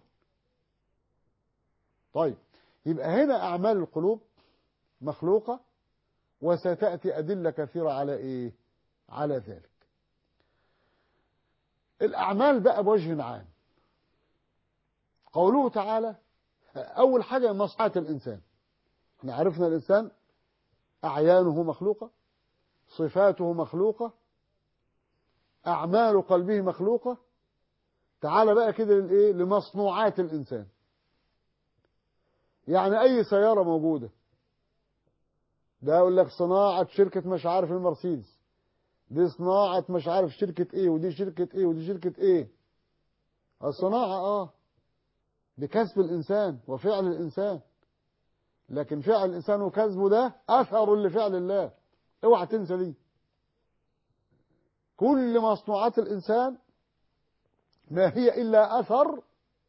طيب يبقى هنا أعمال القلوب مخلوقة وستأتي أدلة كثيرة على إيه على ذلك الأعمال بقى بوجه عام قوله تعالى أول حاجة مصلحة الإنسان احنا عرفنا الإنسان أعيانه مخلوقة صفاته مخلوقة أعمال قلبه مخلوقة تعال بقى كده لإيه لمصنوعات الإنسان يعني أي سيارة موجودة ده يقول لك صناعة شركة مش عارف المرسيدس دي صناعة مش عارف شركة ايه ودي شركة ايه ودي شركة ايه الصناعة اه بكسب الإنسان وفعل الإنسان لكن فعل الإنسان وكسبه ده أثر لفعل الله اوعى تنسى دي كل مصنوعات الإنسان ما هي إلا أثر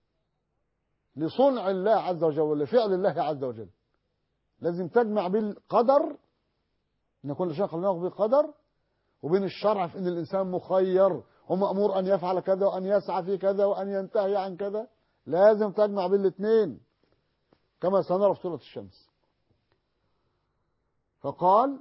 لصنع الله عز وجل ولفعل الله عز وجل لازم تجمع بين القدر ان كل شيء خلقناه بقدر وبين الشرع في ان الانسان مخير ومامور ان يفعل كذا وان يسعى في كذا وان ينتهي عن كذا لازم تجمع بين الاثنين كما سنرى في سوره الشمس فقال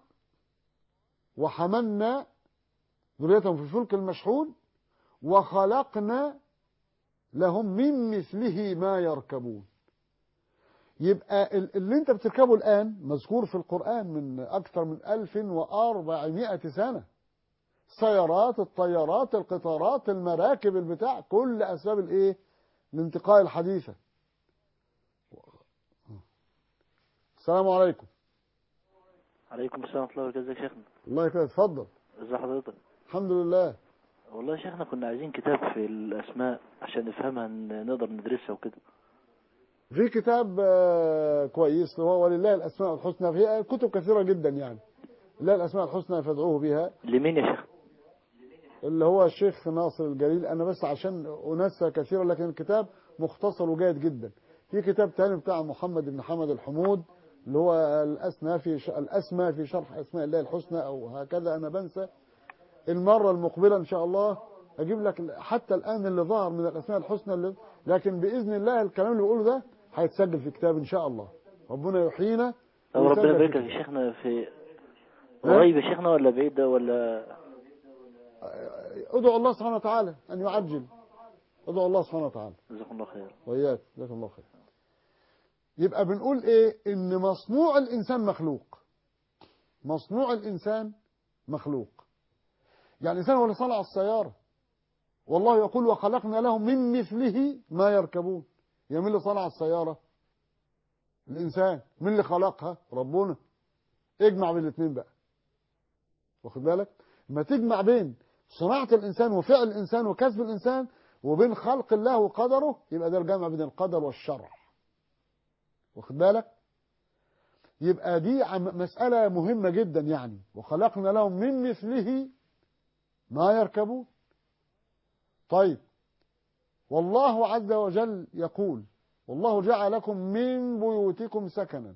وحملنا ذريتهم في الفلك المشحون وخلقنا لهم من مثله ما يركبون يبقى اللي انت بتركبه الآن مذكور في القرآن من أكثر من 1400 سنة السيارات الطيارات القطارات المراكب البتاع كل أسباب الايه الانتقال الحديثة السلام عليكم عليكم السلام ورحمة الله وبركاته ازيك يا شيخنا الله يكرمك اتفضل ازي حضرتك الحمد لله والله يا شيخنا كنا عايزين كتاب في الأسماء عشان نفهمها ن- نقدر ندرسها وكده في كتاب آه، كويس هو ولله الأسماء الحسنى في كتب كثيرة جدا يعني لله الأسماء الحسنى فادعوه بها لمين يا شيخ اللي هو الشيخ ناصر الجليل أنا بس عشان أنسى كثيرا لكن الكتاب مختصر وجيد جدا في كتاب تاني بتاع محمد بن حمد الحمود اللي هو الأسنى في ش... الأسمى في شرح أسماء الله الحسنى أو هكذا أنا بنسى المرة المقبلة إن شاء الله أجيب لك حتى الآن اللي ظهر من الأسماء الحسنى اللي... لكن بإذن الله الكلام اللي بقوله ده هيتسجل في كتاب إن شاء الله ربنا يحيينا أو ربنا ويسجل يبارك في لك يا شيخنا في قريب يا شيخنا ولا بعيد ده ولا ادعو الله سبحانه وتعالى أن يعجل ادعو الله سبحانه وتعالى جزاكم الله خير وإياك جزاك الله خير يبقى بنقول إيه إن مصنوع الإنسان مخلوق مصنوع الإنسان مخلوق يعني الإنسان هو اللي صنع السيارة والله يقول وخلقنا لهم من مثله ما يركبون يا مين اللي صنع السيارة الإنسان مين اللي خلقها ربنا اجمع بين الاثنين بقى واخد بالك ما تجمع بين صناعة الإنسان وفعل الإنسان وكسب الإنسان وبين خلق الله وقدره يبقى ده الجمع بين القدر والشرع واخد بالك يبقى دي عم- مسألة مهمة جدا يعني وخلقنا لهم من مثله ما يركبون طيب والله عز وجل يقول والله جعل لكم من بيوتكم سكنا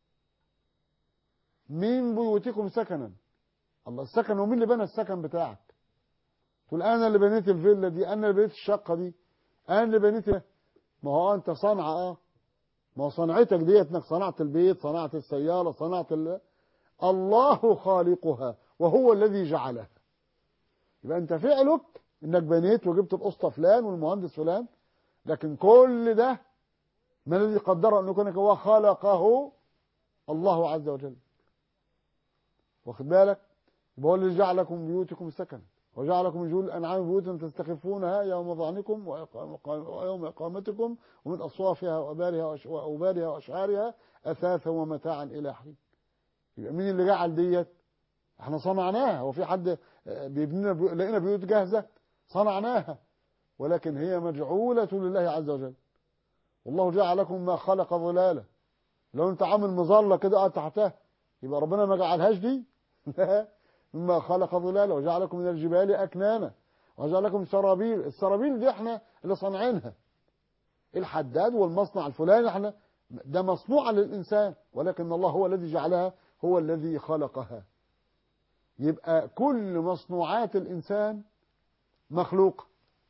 من بيوتكم سكنا الله السكن ومين اللي بنى السكن بتاعك تقول انا اللي بنيت الفيلا دي انا اللي بنيت الشقه دي انا اللي بنيت ما هو انت صنعه اه ما هو صنعتك ديت انك صنعت البيت صنعت السياره صنعت ال... الله خالقها وهو الذي جعلها يبقى انت فعلك انك بنيت وجبت الاسطى فلان والمهندس فلان لكن كل ده من الذي قدره ان يكون هو خلقه الله عز وجل واخد بالك يبقى هو الذي جعل لكم بيوتكم سكنا وجعل لكم من جول الانعام بيوتا تستخفونها يوم ظعنكم وإقام- ويوم اقامتكم ومن اصوافها وابارها وأش- واوبارها واشعارها اثاثا ومتاعا الى حين يبقى مين اللي جعل ديت احنا صنعناها هو في حد آه، بيبني لنا بيو- لقينا بيوت جاهزه صنعناها ولكن هي مجعوله لله عز وجل والله جعل لكم ما خلق ظلالا لو انت عامل مظله كده قاعد تحتها يبقى ربنا ما جعلهاش دي لا مما خلق ظلالا وجعل لكم من الجبال اكنانا وجعل لكم سرابيل السرابيل دي احنا اللي صانعينها الحداد والمصنع الفلاني احنا ده مصنوع للانسان ولكن الله هو الذي جعلها هو الذي خلقها يبقى كل مصنوعات الانسان مخلوقه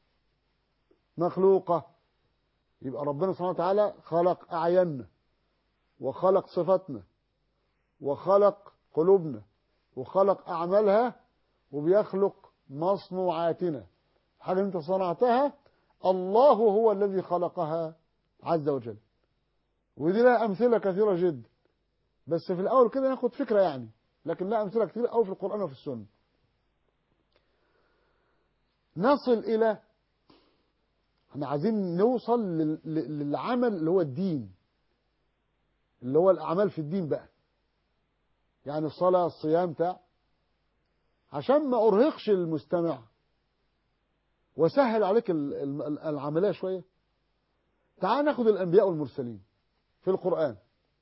مخلوقه يبقى ربنا سبحانه وتعالى خلق اعيننا وخلق صفاتنا وخلق قلوبنا وخلق أعمالها وبيخلق مصنوعاتنا حاجة أنت صنعتها الله هو الذي خلقها عز وجل ودي لها أمثلة كثيرة جدا بس في الأول كده ناخد فكرة يعني لكن لها أمثلة كثيرة أوي في القرآن وفي السنة نصل إلى احنا عايزين نوصل لل- لل- للعمل اللي هو الدين اللي هو الأعمال في الدين بقى يعني الصلاة الصيام بتاع عشان ما أرهقش المستمع وسهل عليك ال- ال- العملية شوية تعال ناخد الأنبياء والمرسلين في القرآن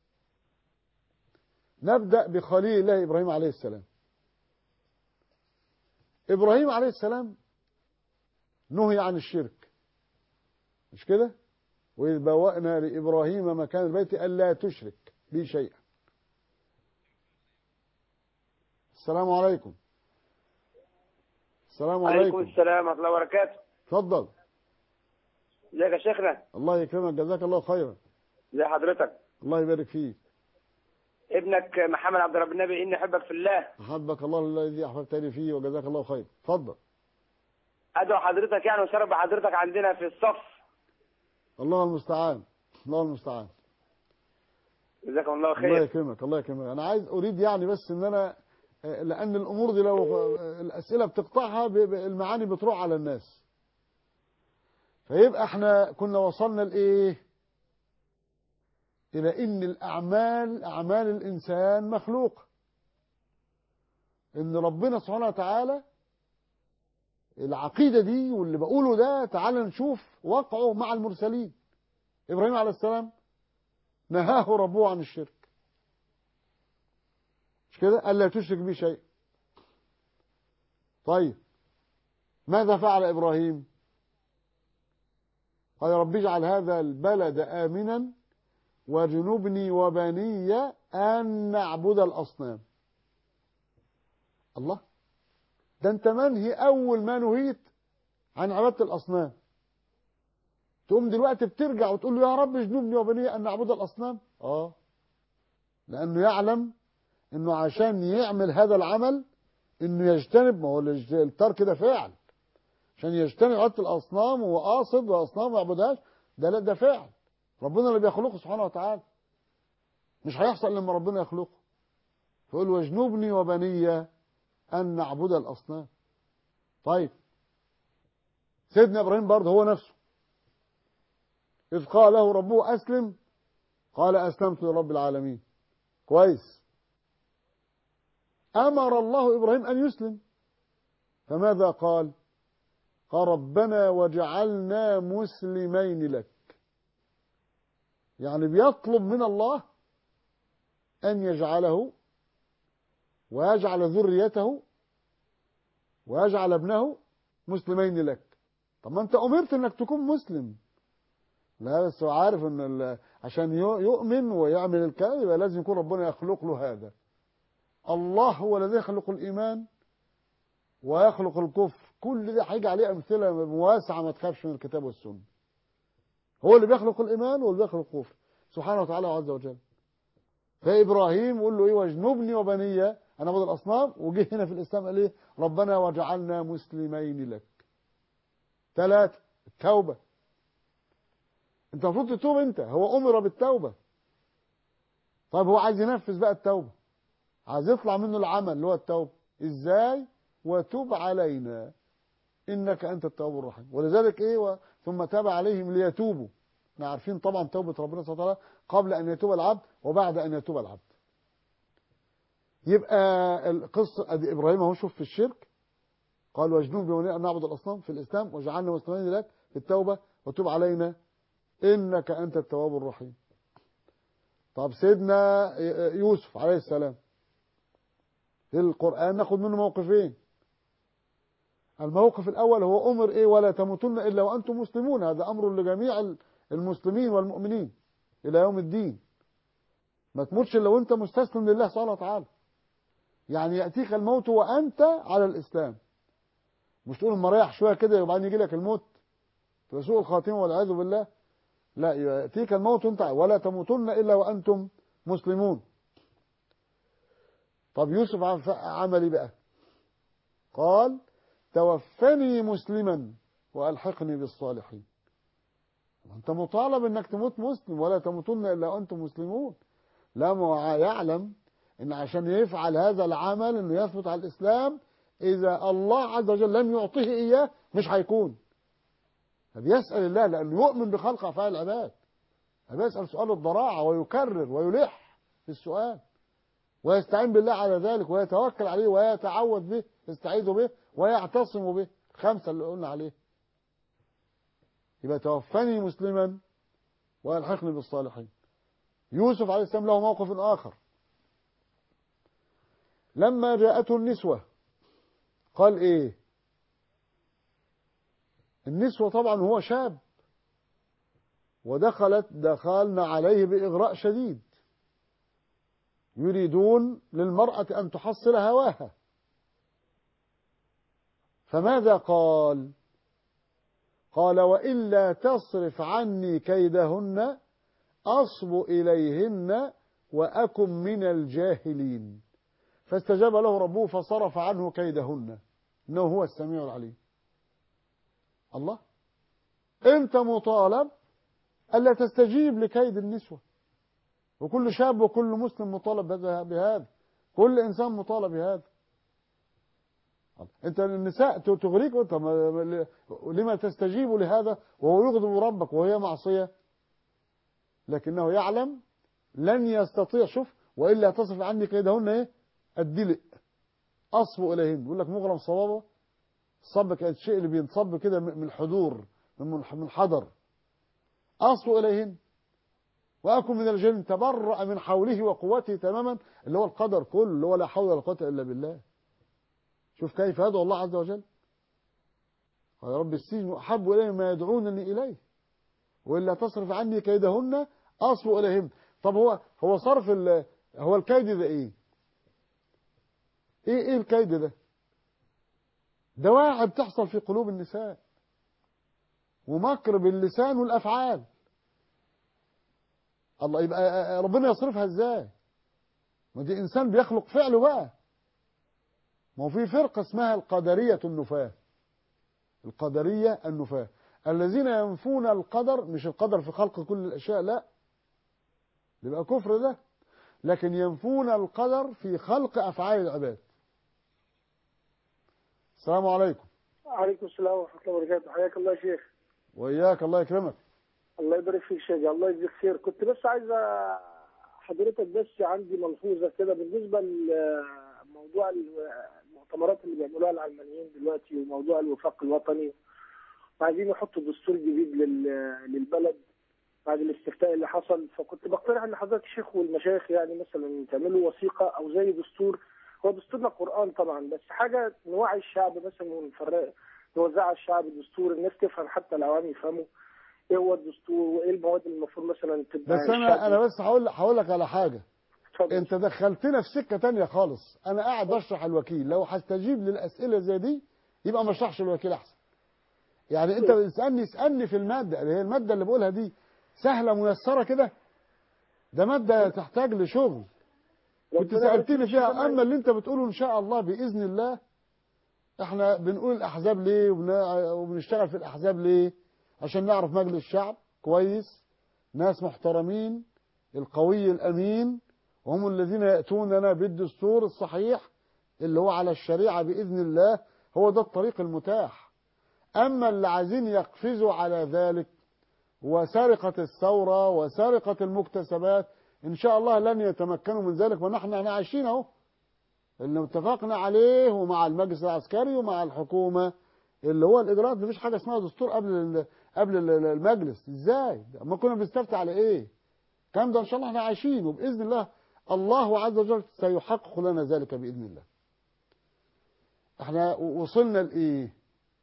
نبدأ بخليل الله إبراهيم عليه السلام إبراهيم عليه السلام نهي عن الشرك مش كده وإذ بوأنا لإبراهيم مكان البيت ألا تشرك بي شيئا السلام عليكم السلام عليكم عليكم السلام ورحمة الله وبركاته اتفضل ازيك يا شيخنا الله يكرمك جزاك الله خيرا ازي حضرتك الله يبارك فيك ابنك محمد عبد رب النبي اني احبك في الله احبك الله الذي احببتني فيه وجزاك الله خير اتفضل ادعو حضرتك يعني وشرف بحضرتك عندنا في الصف الله المستعان الله المستعان جزاكم الله الله خير يكرمك الله يكرمك انا عايز اريد يعني بس ان انا آه، لان الامور دي لو آه، الاسئله بتقطعها ب- ب- المعاني بتروح على الناس فيبقى احنا كنا وصلنا لايه الى ان الاعمال اعمال الانسان مخلوقه ان ربنا سبحانه وتعالى العقيده دي واللي بقوله ده تعال نشوف وقعه مع المرسلين ابراهيم عليه السلام نهاه ربه عن الشرك مش كده ألا تشرك بي شيء طيب ماذا فعل إبراهيم قال رب اجعل هذا البلد آمنا وجنبني وبني أن نعبد الأصنام الله ده انت منهي أول ما نهيت عن عبادة الأصنام تقوم دلوقتي بترجع وتقول له يا رب اجنبني وبني أن نعبد الأصنام اه لأنه يعلم انه عشان يعمل هذا العمل انه يجتنب ما هو الاجت- الترك ده فعل عشان يجتنب عبادة الأصنام وهو قاصد وأصنام ما يعبدهاش ده لا ده فعل ربنا اللي بيخلقه سبحانه وتعالى مش هيحصل لما ربنا يخلقه فيقول واجنبني وبني أن نعبد الأصنام طيب سيدنا إبراهيم برضه هو نفسه إذ قال له ربه أسلم قال أسلمت لرب العالمين كويس أمر الله إبراهيم أن يسلم فماذا قال قال ربنا وجعلنا مسلمين لك يعني بيطلب من الله أن يجعله ويجعل ذريته ويجعل ابنه مسلمين لك طب ما انت امرت انك تكون مسلم لا بس هو عارف ان ال- عشان يو- يؤمن ويعمل الكلام يبقى لازم يكون ربنا يخلق له هذا الله هو الذي يخلق الايمان ويخلق الكفر كل ده هيجي عليه امثله واسعه ما تخافش من الكتاب والسنه هو اللي بيخلق الايمان واللي بيخلق الكفر سبحانه وتعالى عز وجل فابراهيم يقول له ايه واجنبني وبني انا اعبد الاصنام وجه هنا في الاسلام قال ايه ربنا وجعلنا مسلمين لك ثلاثة التوبة انت المفروض تتوب انت هو امر بالتوبة طيب هو عايز ينفذ بقى التوبة عايز يطلع منه العمل اللي هو التوبة ازاي وتوب علينا انك انت التواب الرحيم ولذلك ايه و... ثم تاب عليهم ليتوبوا احنا عارفين طبعا توبة ربنا سبحانه وتعالى قبل ان يتوب العبد وبعد ان يتوب العبد يبقى القصة ادي ابراهيم اهو شوف في الشرك قال واجنوب بني ان نعبد الاصنام في الاسلام وجعلنا مسلمين لك في التوبة وتوب علينا انك انت التواب الرحيم طب سيدنا يوسف عليه السلام في القرآن ناخد منه موقفين الموقف الأول هو أمر إيه ولا تموتن إلا وأنتم مسلمون هذا أمر لجميع المسلمين والمؤمنين إلى يوم الدين ما تموتش إلا وأنت مستسلم لله سبحانه وتعالى يعني يأتيك الموت وأنت على الإسلام مش تقول ما ريح شوية كده يبقى يجي لك الموت تبقى سوء الخاتمة والعياذ بالله لا يأتيك الموت وأنت ولا تموتن إلا وأنتم مسلمون طب يوسف عمل ايه بقى قال توفني مسلما والحقني بالصالحين انت مطالب انك تموت مسلم ولا تموتن الا وانتم مسلمون لا ما هو يعلم ان عشان يفعل هذا العمل انه يثبت على الاسلام اذا الله عز وجل لم يعطيه اياه مش هيكون فبيسال الله لانه يؤمن بخلق افعال العباد فبيسال سؤال الضراعه ويكرر ويلح في السؤال ويستعين بالله على ذلك ويتوكل عليه ويتعوذ به يستعيذ به ويعتصم به الخمسة اللي قلنا عليه يبقى توفني مسلما والحقني بالصالحين يوسف عليه السلام له موقف آخر لما جاءته النسوة قال ايه النسوة طبعا هو شاب ودخلت دخلنا عليه بإغراء شديد يريدون للمرأة أن تحصل هواها فماذا قال قال وإلا تصرف عني كيدهن أصب إليهن وأكن من الجاهلين فاستجاب له ربه فصرف عنه كيدهن إنه هو السميع العليم الله أنت مطالب ألا تستجيب لكيد النسوة وكل شاب وكل مسلم مطالب بهذا كل إنسان مطالب بهذا انت النساء تغريك انت لما تستجيب لهذا وهو يغضب ربك وهي معصية لكنه يعلم لن يستطيع شوف وإلا تصف عني كيدهن ايه الدلق أصب إليهن يقول لك مغرم صوابه الصب كان الشيء اللي بينصب كده من الحضور من حضر أصب إليهن وأكن من الجن تبرأ من حوله وقوته تماما اللي هو القدر كله اللي هو لا حول ولا قوة إلا بالله شوف كيف يدعو الله عز وجل قال رب السجن أحب إلي ما يدعونني إليه وإلا تصرف عني كيدهن أصب إليهم طب هو هو صرف ال هو الكيد ده ايه ايه ايه الكيد ده دواعي بتحصل في قلوب النساء ومكر باللسان والافعال الله يبقى ربنا يصرفها ازاي ما دي انسان بيخلق فعله بقى ما هو في فرقه اسمها القدريه النفاه القدريه النفاه الذين ينفون القدر مش القدر في خلق كل الاشياء لا يبقى كفر ده لكن ينفون القدر في خلق افعال العباد السلام عليكم عليكم السلام ورحمة الله وبركاته حياك الله يا شيخ وإياك الله يكرمك الله يبارك فيك شيخ الله يجزيك خير كنت بس عايز حضرتك بس عندي ملحوظة كده بالنسبة لموضوع المؤتمرات اللي بيعملوها العلمانيين دلوقتي وموضوع الوفاق الوطني وعايزين يحطوا دستور جديد لل- للبلد بعد الاستفتاء اللي حصل فكنت بقترح ان حضرتك الشيخ والمشايخ يعني مثلا تعملوا وثيقة او زي دستور هو دستورنا قرآن طبعا بس حاجة نوعي الشعب مثلا ونفرق نوزع على الشعب دستور الناس تفهم حتى العوام يفهموا ايه هو الدستور وايه المواد اللي المفروض مثلا تبقى بس انا انا بس هقول هقول لك على حاجه اتفضل. انت دخلتنا في سكه تانية خالص انا قاعد بشرح الوكيل لو هستجيب للاسئله زي دي يبقى ما اشرحش الوكيل احسن يعني انت بتسالني اسالني في الماده اللي هي الماده اللي بقولها دي سهله ميسره كده ده ماده تحتاج لشغل كنت ربنا سالتني يبارك فيها فيك. اما اللي انت بتقوله ان شاء الله باذن الله احنا بنقول الاحزاب ليه وبن- وبنشتغل في الاحزاب ليه عشان نعرف مجلس الشعب كويس ناس محترمين القوي الامين وهم الذين ياتوننا بالدستور الصحيح اللي هو على الشريعه باذن الله هو ده الطريق المتاح اما اللي عايزين يقفزوا على ذلك وسرقه الثوره وسرقه المكتسبات ان شاء الله لن يتمكنوا من ذلك ونحن احنا عايشين اهو اللي اتفقنا عليه ومع المجلس العسكري ومع الحكومه اللي هو الاجراءات مفيش حاجه اسمها دستور قبل ال- قبل ال- المجلس ازاي اما كنا بنستفتي على ايه الكلام ده ان شاء الله احنا عايشين وباذن الله الله عز وجل سيحقق لنا ذلك باذن الله احنا وصلنا لايه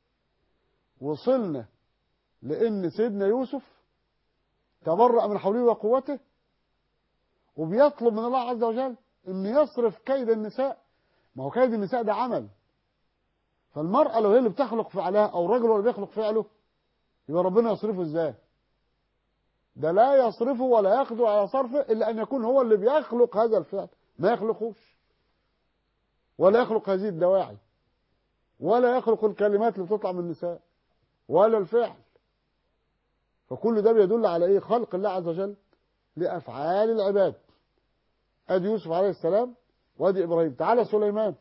وصلنا لان سيدنا يوسف تبرأ من حوله وقوته وبيطلب من الله عز وجل ان يصرف كيد النساء ما هو كيد النساء ده عمل فالمرأة لو هي اللي بتخلق فعلها او الرجل هو اللي بيخلق فعله يبقى ربنا يصرفه ازاي ده لا يصرفه ولا يقدر على صرفه الا ان يكون هو اللي بيخلق هذا الفعل ما يخلقوش ولا يخلق هذه الدواعي ولا يخلق الكلمات اللي بتطلع من النساء ولا الفعل فكل ده بيدل على ايه خلق الله عز وجل لافعال العباد ادي يوسف عليه السلام وادي ابراهيم تعالى سليمان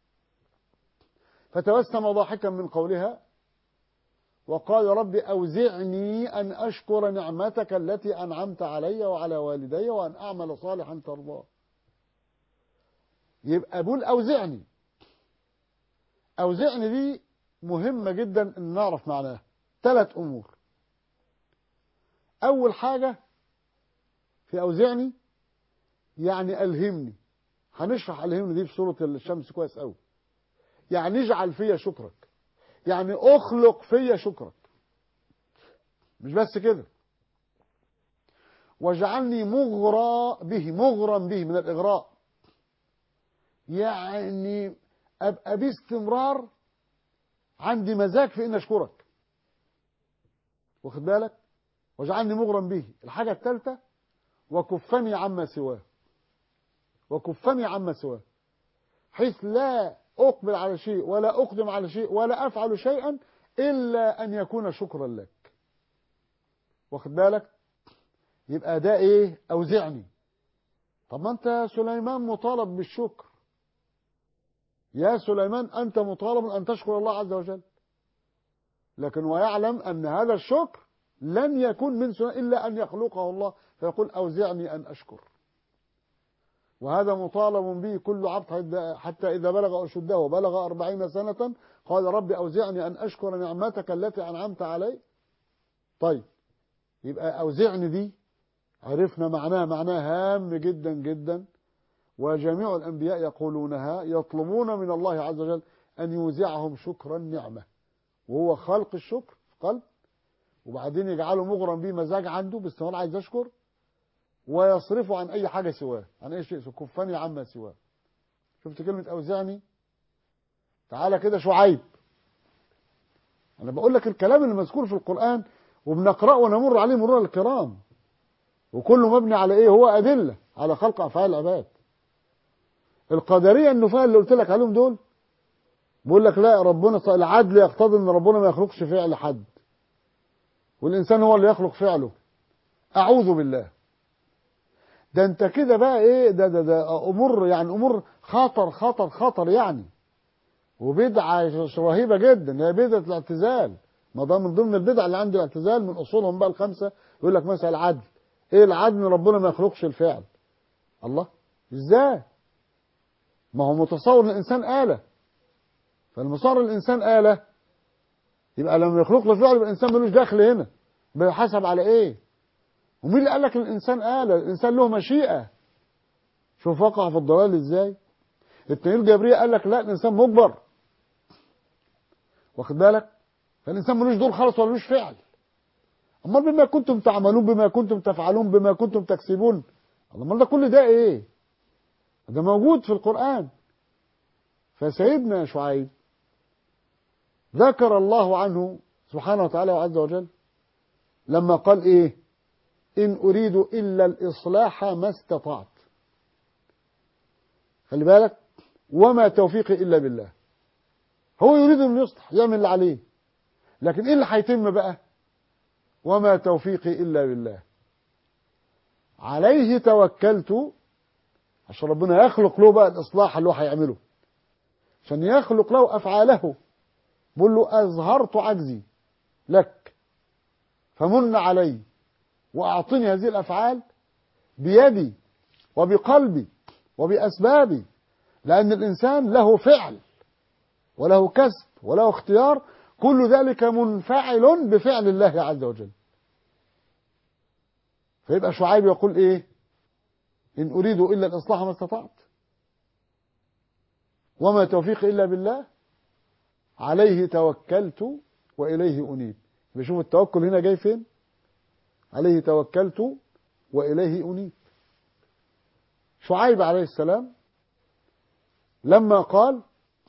فتبسم ضاحكا من قولها وقال رب أوزعني أن أشكر نعمتك التي أنعمت علي وعلى والدي وأن أعمل صالحا ترضاه يبقى بقول أوزعني أوزعني دي مهمة جدا أن نعرف معناها ثلاث أمور أول حاجة في أوزعني يعني ألهمني هنشرح ألهمني دي في سورة الشمس كويس قوي يعني اجعل فيا شكرك يعني اخلق فيا شكرك مش بس كده واجعلني مغرى به مغرم به من الاغراء يعني ابقى باستمرار عندي مزاج في ان اشكرك واخد بالك واجعلني مغرم به الحاجه الثالثه وكفني عما سواه وكفني عما سواه حيث لا أقبل على شيء ولا أقدم على شيء ولا أفعل شيئا إلا أن يكون شكرا لك واخد بالك يبقى ده إيه أوزعني طب ما أنت سليمان مطالب بالشكر يا سليمان أنت مطالب أن تشكر الله عز وجل لكن ويعلم أن هذا الشكر لن يكون من سليمان إلا أن يخلقه الله فيقول أوزعني أن أشكر وهذا مطالب به كل عبد حتى إذا بلغ أشده وبلغ أربعين سنة قال رب أوزعني أن أشكر نعمتك التي أنعمت علي طيب يبقى أوزعني دي عرفنا معناها معناها هام جدا جدا وجميع الأنبياء يقولونها يطلبون من الله عز وجل أن يوزعهم شكر النعمة وهو خلق الشكر في قلب وبعدين يجعله مغرم به مزاج عنده باستمرار عايز يشكر ويصرفه عن أي حاجة سواه عن أي شيء كفني عما سواه شفت كلمة أوزعني تعالى كده شعيب أنا بقول لك الكلام اللي مذكور في القرآن وبنقرأه ونمر عليه مرور الكرام وكله مبني على إيه هو أدلة على خلق أفعال العباد القدرية النفاة اللي قلت لك عليهم دول بيقول لك لا ربنا العدل يقتضي ان ربنا ما يخلقش فعل حد والانسان هو اللي يخلق فعله اعوذ بالله ده انت كده بقى ايه ده ده ده امور يعني امور خطر خطر خطر يعني وبدعه رهيبه جدا هي بدعه الاعتزال ما ده من ضمن البدع اللي عند الاعتزال من اصولهم بقى الخمسه يقول لك مثلا العدل ايه العدل ان ربنا ما يخلقش الفعل الله ازاي ما هو متصور ان الانسان آلة فالمصار الانسان آلة يبقى لما يخلق له فعل يبقى الانسان ملوش دخل هنا بيحسب على ايه ومين اللي قال لك الانسان آلة الانسان له مشيئة شوف وقع في الضلال ازاي التنين الجبرية قال لك لا الانسان مجبر واخد بالك فالانسان ملوش دور خالص ولا ملوش فعل امال بما كنتم تعملون بما كنتم تفعلون بما كنتم تكسبون امال ده كل ده ايه ده موجود في القرآن فسيدنا شعيب ذكر الله عنه سبحانه وتعالى وعز وجل لما قال ايه ان اريد الا الاصلاح ما استطعت خلي بالك وما توفيقي الا بالله هو يريد ان يصلح يعمل اللي عليه لكن ايه اللي هيتم بقى وما توفيقي الا بالله عليه توكلت عشان ربنا يخلق له بقى الإصلاح اللي هو هيعمله عشان يخلق له أفعاله بقول له أظهرت عجزي لك فمن علي وأعطني هذه الأفعال بيدي وبقلبي وبأسبابي لأن الإنسان له فعل وله كسب وله اختيار كل ذلك منفعل بفعل الله عز وجل فيبقى شعيب يقول إيه إن أريد إلا الإصلاح ما استطعت وما توفيق إلا بالله عليه توكلت وإليه أنيب بشوف التوكل هنا جاي فين عليه توكلت وإليه أنيب شعيب عليه السلام لما قال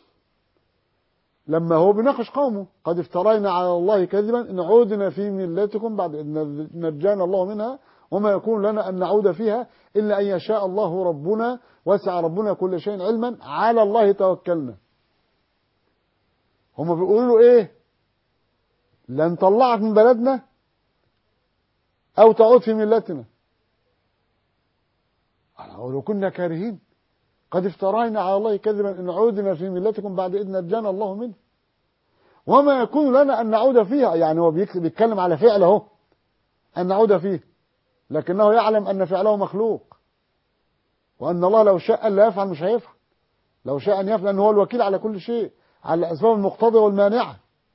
لما هو بيناقش قومه قد افترينا على الله كذبا إن عودنا في ملتكم بعد إن نجانا الله منها وما يكون لنا أن نعود فيها إلا أن يشاء الله ربنا وسع ربنا كل شيء علما على الله توكلنا هم بيقولوا له إيه لن طلعك من بلدنا أو تعود في ملتنا ولو كنا كارهين قد افترينا على الله كذبا إن عودنا في ملتكم بعد إذ نجانا الله منه وما يكون لنا أن نعود فيها يعني هو بيتكلم على فعل اهو أن نعود فيه لكنه يعلم أن فعله مخلوق وأن الله لو شاء لا يفعل مش هيفعل لو شاء أن يفعل أنه هو الوكيل على كل شيء على الأسباب المقتضية والمانعة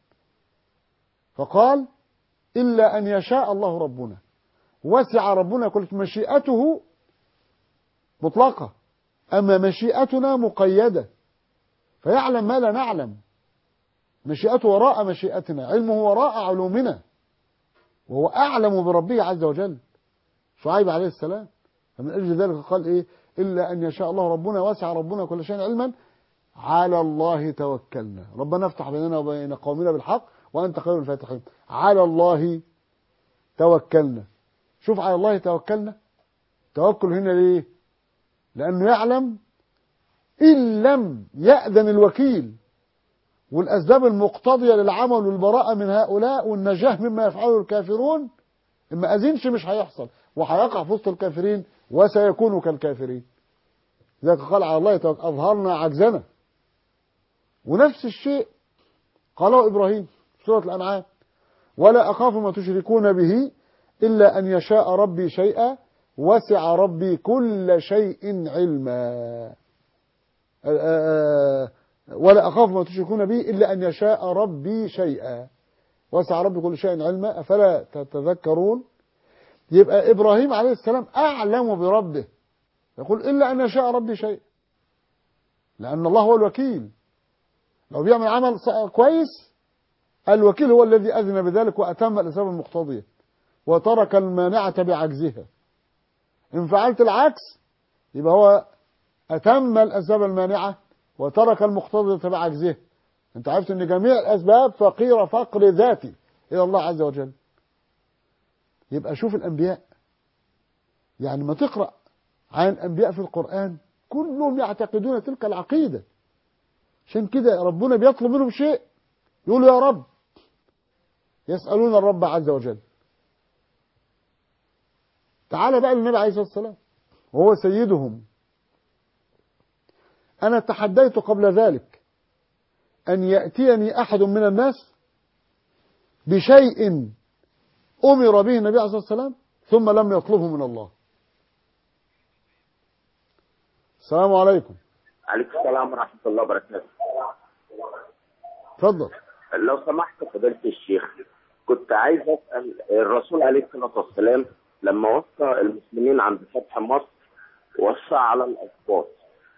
فقال إلا أن يشاء الله ربنا وسع ربنا كل مشيئته مطلقة أما مشيئتنا مقيدة فيعلم ما لا نعلم مشيئته وراء مشيئتنا علمه وراء علومنا وهو أعلم بربه عز وجل شعيب عليه السلام فمن أجل ذلك قال إيه إلا أن يشاء الله ربنا وسع ربنا كل شيء علما على الله توكلنا ربنا افتح بيننا وبين قومنا بالحق وأنت خير الفاتحين على الله توكلنا شوف على الله توكلنا توكل هنا ليه لأنه يعلم إن لم يأذن الوكيل والأسباب المقتضية للعمل والبراءة من هؤلاء والنجاح مما يفعله الكافرون إما أذنش مش هيحصل وهيقع في وسط الكافرين وسيكون كالكافرين ذلك قال على الله أظهرنا عجزنا ونفس الشيء قاله إبراهيم في سورة الأنعام ولا أخاف ما تشركون به إلا أن يشاء ربي شيئا وسع ربي كل شيء علما ولا أخاف ما تشركون به إلا أن يشاء ربي شيئا وسع ربي كل شيء علما أفلا تتذكرون يبقى إبراهيم عليه السلام أعلم بربه يقول إلا أن يشاء ربي شيء لأن الله هو الوكيل لو بيعمل عمل كويس الوكيل هو الذي أذن بذلك وأتم الأسباب المقتضية وترك المانعة بعجزها إن فعلت العكس يبقى هو أتم الأسباب المانعة وترك المقتضى بعجزه أنت عرفت أن جميع الأسباب فقيرة فقر ذاتي إلى الله عز وجل يبقى شوف الأنبياء يعني ما تقرأ عن الأنبياء في القرآن كلهم يعتقدون تلك العقيدة عشان كده ربنا بيطلب منهم شيء يقولوا يا رب يسألون الرب عز وجل تعال بقى للنبي عليه الصلاة والسلام وهو سيدهم أنا تحديت قبل ذلك أن يأتيني أحد من الناس بشيء أمر به النبي عليه الصلاة والسلام ثم لم يطلبه من الله السلام عليكم عليكم السلام ورحمة الله وبركاته اتفضل لو سمحت فضيلة الشيخ كنت عايز أسأل الرسول عليه الصلاة والسلام لما وصى المسلمين عند فتح مصر وصى على الأسباط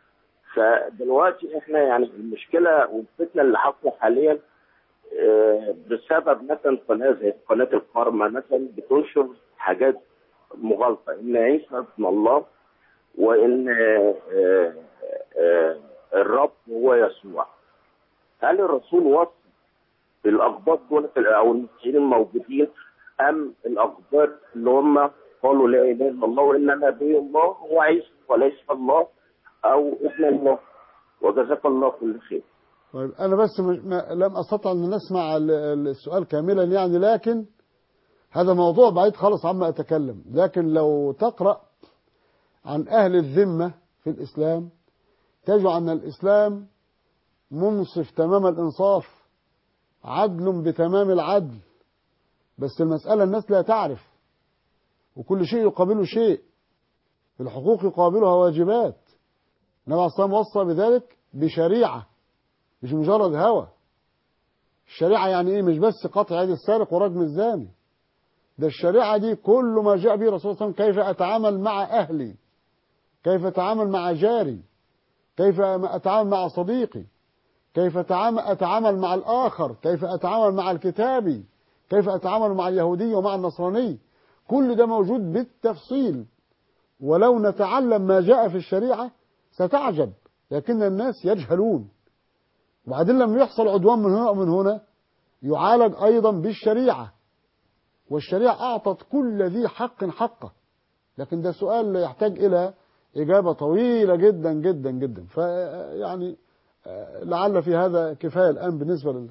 فدلوقتي احنا يعني المشكلة والفتنة اللي حاصلة حاليا آه، بسبب مثلا قناة زي قناة القرمة مثلا بتنشر حاجات مغالطة إن عيسى ابن الله وإن آه، آه، آه، الرب هو يسوع هل الرسول وصى الأخبار دول أو المسيحيين الموجودين أم الأخبار اللي هم قالوا لا إله إلا الله وإن نبي الله هو عيسى وليس الله أو ابن الله وجزاك الله كل خير طيب أنا بس مش ما لم أستطع أن نسمع ال- ال- السؤال كاملا يعني لكن هذا موضوع بعيد خالص عما أتكلم لكن لو تقرأ عن أهل الذمة في الإسلام تجد أن الإسلام منصف تمام الإنصاف عدل بتمام العدل بس المسألة الناس لا تعرف وكل شيء يقابله شيء الحقوق يقابلها واجبات النبي عليه الصلاة والسلام وصى بذلك بشريعة مش مجرد هوى الشريعة يعني ايه مش بس قطع يد السارق ورجم الزاني ده الشريعة دي كل ما جاء به رسول الله صلى الله عليه وسلم كيف أتعامل مع أهلي كيف أتعامل مع جاري كيف أتعامل مع صديقي كيف أتعامل, أتعامل مع الآخر كيف أتعامل مع الكتابي كيف أتعامل مع اليهودي ومع النصراني كل ده موجود بالتفصيل ولو نتعلم ما جاء في الشريعة ستعجب لكن الناس يجهلون وبعدين لما يحصل عدوان من هنا ومن هنا يعالج أيضا بالشريعة والشريعة أعطت كل ذي حق حقه لكن ده سؤال يحتاج إلى إجابة طويلة جدا جدا جدا فيعني لعل في هذا كفاية الآن بالنسبة لله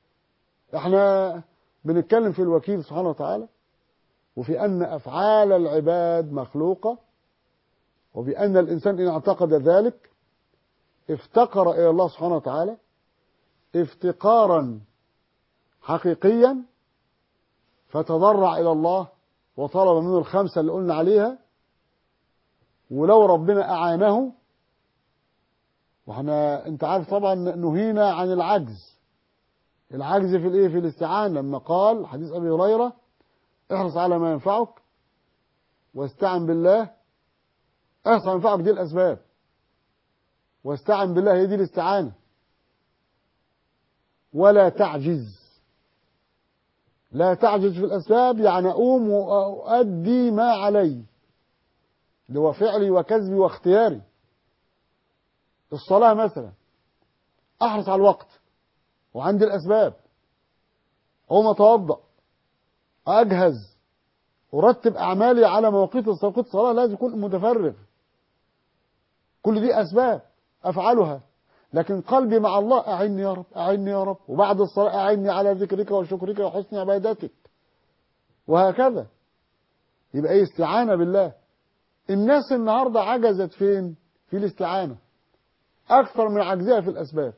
احنا بنتكلم في الوكيل سبحانه وتعالى وفي أن أفعال العباد مخلوقة وبأن الإنسان إن اعتقد ذلك افتقر إلى الله سبحانه وتعالى افتقارا حقيقيا فتضرع إلى الله وطلب منه الخمسة اللي قلنا عليها ولو ربنا أعانه واحنا انت عارف طبعا نهينا عن العجز العجز في الايه في الاستعانة لما قال حديث ابي هريرة احرص على ما ينفعك واستعن بالله احرص على ما ينفعك دي الاسباب واستعن بالله هي دي الاستعانة ولا تعجز لا تعجز في الأسباب يعني أقوم وأؤدي ما علي اللي هو فعلي وكذبي واختياري الصلاة مثلا أحرص على الوقت وعندي الأسباب أقوم أتوضأ أجهز أرتب أعمالي على مواقيت الصلاة الصلاة لازم يكون متفرغ كل دي أسباب أفعلها لكن قلبي مع الله أعني يا رب أعني يا رب وبعد الصلاة أعني على ذكرك وشكرك وحسن عبادتك وهكذا يبقى ايه استعانة بالله الناس النهاردة عجزت فين في الاستعانة أكثر من عجزها في الأسباب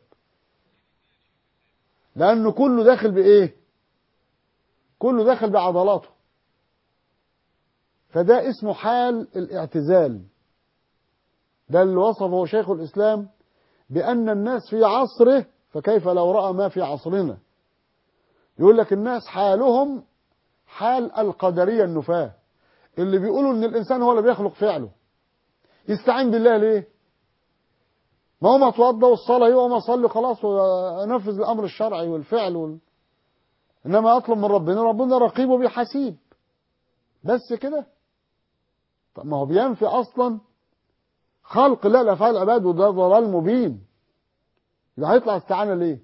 لأنه كله داخل بإيه كله داخل بعضلاته فده اسمه حال الاعتزال ده اللي وصفه شيخ الإسلام بأن الناس في عصره فكيف لو رأى ما في عصرنا يقول لك الناس حالهم حال القدرية النفاة اللي بيقولوا ان الانسان هو اللي بيخلق فعله يستعين بالله ليه ما هو ما اتوضى والصلاة هو ما صلي خلاص وانفذ الامر الشرعي والفعل وال... انما اطلب من ربنا ربنا رقيب وبيحاسيب بس كده طب ما هو بينفي اصلا خلق الله لافعال العباد وده ضلال مبين يبقى هيطلع استعانه ليه؟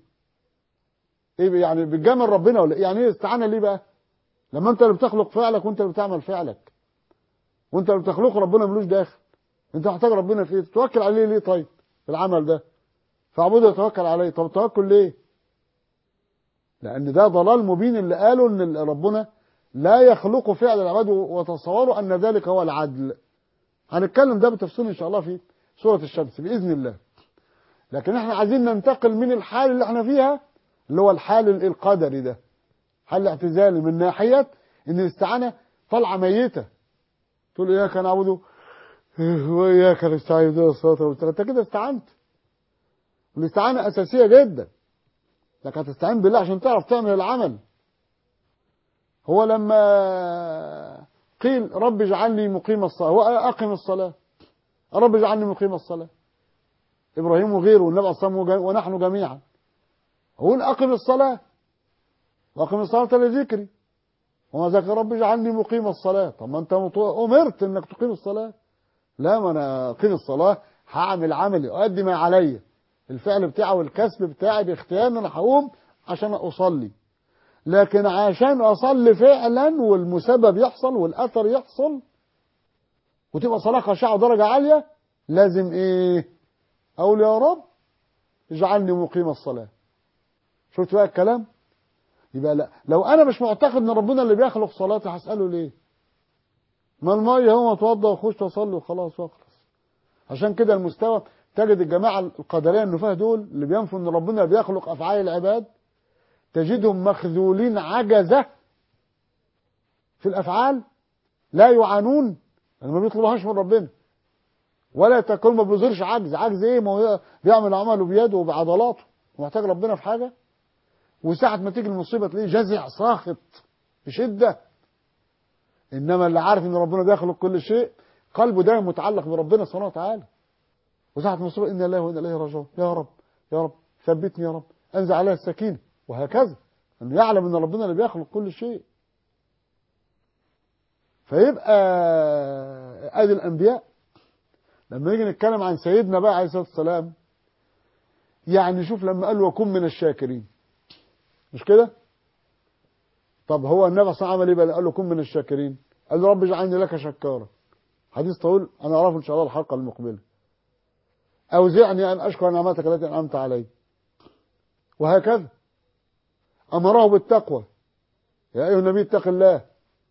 ايه يعني بتجامل ربنا ولا إيه؟ يعني ايه استعانه ليه بقى؟ لما انت اللي بتخلق فعلك وانت اللي بتعمل فعلك وانت اللي بتخلقه ربنا ملوش داخل انت محتاج ربنا في ايه؟ تتوكل عليه ليه طيب؟ في العمل ده فاعبده يتوكل عليه طب التوكل ليه؟ لان ده ضلال مبين اللي قالوا ان ربنا لا يخلق فعل العباد وتصوروا ان ذلك هو العدل هنتكلم ده بتفصيل ان شاء الله في سورة الشمس بإذن الله لكن احنا عايزين ننتقل من الحال اللي احنا فيها اللي هو الحال القدري ده حال الاعتزالي من ناحية ان الاستعانة طالعة ميتة تقول اياك نعبد واياك نستعين ده الصلاة والسلام انت كده استعنت والاستعانة اساسية جدا لك هتستعين بالله عشان تعرف تعمل العمل هو لما قيل رب اجعلني مقيم الصلاة هو أقم الصلاة رب اجعلني مقيم الصلاة إبراهيم وغيره والنبي عليه الصلاة والسلام ونحن جميعا هو أقم الصلاة وأقم الصلاة لذكري وما ذاك رب اجعلني مقيم الصلاة طب ما أنت أمرت إنك تقيم الصلاة لا ما أنا أقيم الصلاة هعمل عملي أؤدي ما عليا الفعل بتاعي والكسب بتاعي باختيار أنا هقوم عشان أصلي لكن عشان أصلي فعلا والمسبب يحصل والأثر يحصل وتبقى صلاة خاشعة درجة عالية لازم إيه أقول يا رب اجعلني مقيم الصلاة شفت بقى الكلام يبقى لا لو أنا مش معتقد إن ربنا اللي بيخلق صلاتي هسأله ليه ما المية هو اتوضى واخش واصلي وخلاص واخلص عشان كده المستوى تجد الجماعة القدرية النفاه دول اللي بينفوا إن ربنا بيخلق أفعال العباد تجدهم مخذولين عجزة في الأفعال لا يعانون يعني ما بيطلبوهاش من ربنا ولا تكون ما بيظهرش عجز عجز ايه ما هو بيعمل عمله بيده وبعضلاته ومحتاج ربنا في حاجة وساعة ما تيجي المصيبة تلاقيه جزع ساخط بشدة إنما اللي عارف إن ربنا بيخلق كل شيء قلبه دايما متعلق بربنا سبحانه وتعالى وساعة المصيبة إن الله وإنا إليه راجعون يا رب يا رب ثبتني يا رب أنزل عليها السكينة وهكذا أنه يعلم أن ربنا اللي بيخلق كل شيء فيبقى ادي الانبياء لما نيجي نتكلم عن سيدنا بقى عليه الصلاه والسلام يعني شوف لما قال وكن من الشاكرين مش كده طب هو النبي صلى الله عليه وسلم قال له كن من الشاكرين قال له رب اجعلني لك شكارا حديث طويل انا اعرفه ان شاء الله الحلقه المقبله اوزعني ان اشكر نعمتك التي انعمت علي وهكذا امره بالتقوى يا ايها النبي اتق الله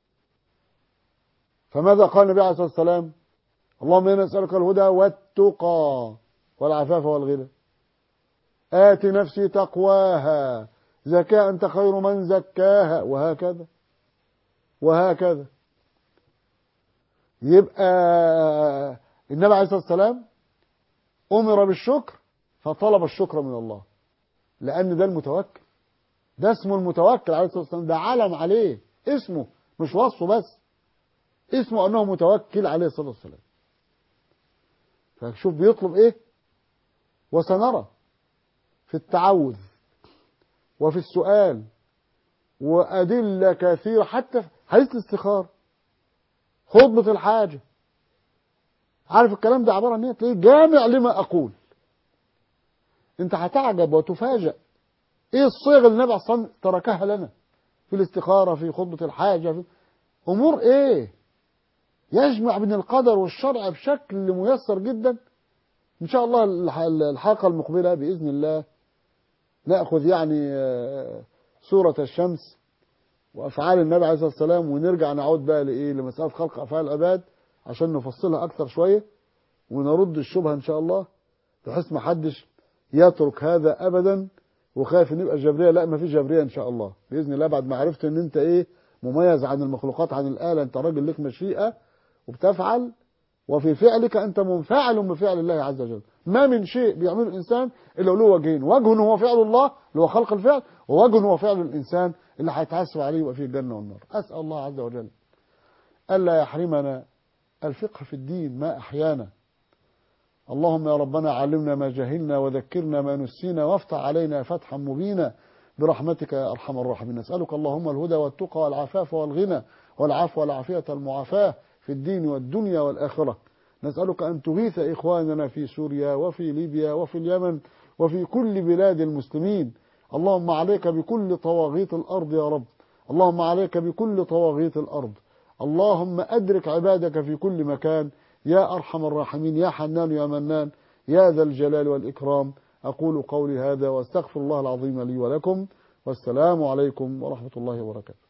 فماذا قال النبي عليه الصلاة والسلام اللهم إنا نسألك الهدى والتقى والعفاف والغنى آت نفسي تقواها زكاة أنت خير من زكاها وهكذا وهكذا يبقى النبي عليه الصلاة والسلام أمر بالشكر فطلب الشكر من الله لأن ده المتوكل ده اسمه المتوكل عليه الصلاة والسلام ده علم عليه اسمه مش وصفه بس اسمه أنه متوكل عليه الصلاة والسلام فشوف بيطلب إيه وسنرى في التعوذ وفي السؤال وأدلة كثيرة حتى في حديث الاستخارة خطبة الحاجة عارف الكلام ده عبارة عن ايه تلاقيه جامع لما أقول انت هتعجب وتفاجأ ايه الصيغ اللي النبي اصلا تركها لنا في الاستخارة في خطبة الحاجة في امور ايه يجمع بين القدر والشرع بشكل ميسر جدا ان شاء الله الحلقة المقبلة بإذن الله نأخذ يعني سورة الشمس وأفعال النبي عليه الصلاة والسلام ونرجع نعود بقى لإيه لمسألة خلق أفعال العباد عشان نفصلها أكثر شوية ونرد الشبهة إن شاء الله بحيث ما حدش يترك هذا أبدا وخايف ان يبقى جبرية لا ما فيش جبرية إن شاء الله بإذن الله بعد ما عرفت إن أنت إيه مميز عن المخلوقات عن الآلة أنت راجل لك مشيئة وبتفعل وفي فعلك أنت منفعل بفعل الله عز وجل ما من شيء بيعمله الإنسان إلا له وجهين وجه هو فعل الله اللي هو خلق الفعل ووجه هو فعل الإنسان اللي هيتحاسب عليه وفيه الجنة والنار أسأل الله عز وجل ألا يحرمنا الفقه في الدين ما أحيانا اللهم يا ربنا علمنا ما جهلنا وذكرنا ما نسينا وافتح علينا فتحا مبينا برحمتك يا أرحم الراحمين نسألك اللهم الهدى والتقى والعفاف والغنى والعفو والعافية المعافاة في الدين والدنيا والآخرة نسألك أن تغيث إخواننا في سوريا وفي ليبيا وفي اليمن وفي كل بلاد المسلمين اللهم عليك بكل طواغيت الأرض يا رب اللهم عليك بكل طواغيت الأرض اللهم أدرك عبادك في كل مكان يا أرحم الراحمين يا حنان يا منان يا ذا الجلال والإكرام أقول قولي هذا واستغفر الله العظيم لي ولكم والسلام عليكم ورحمة الله وبركاته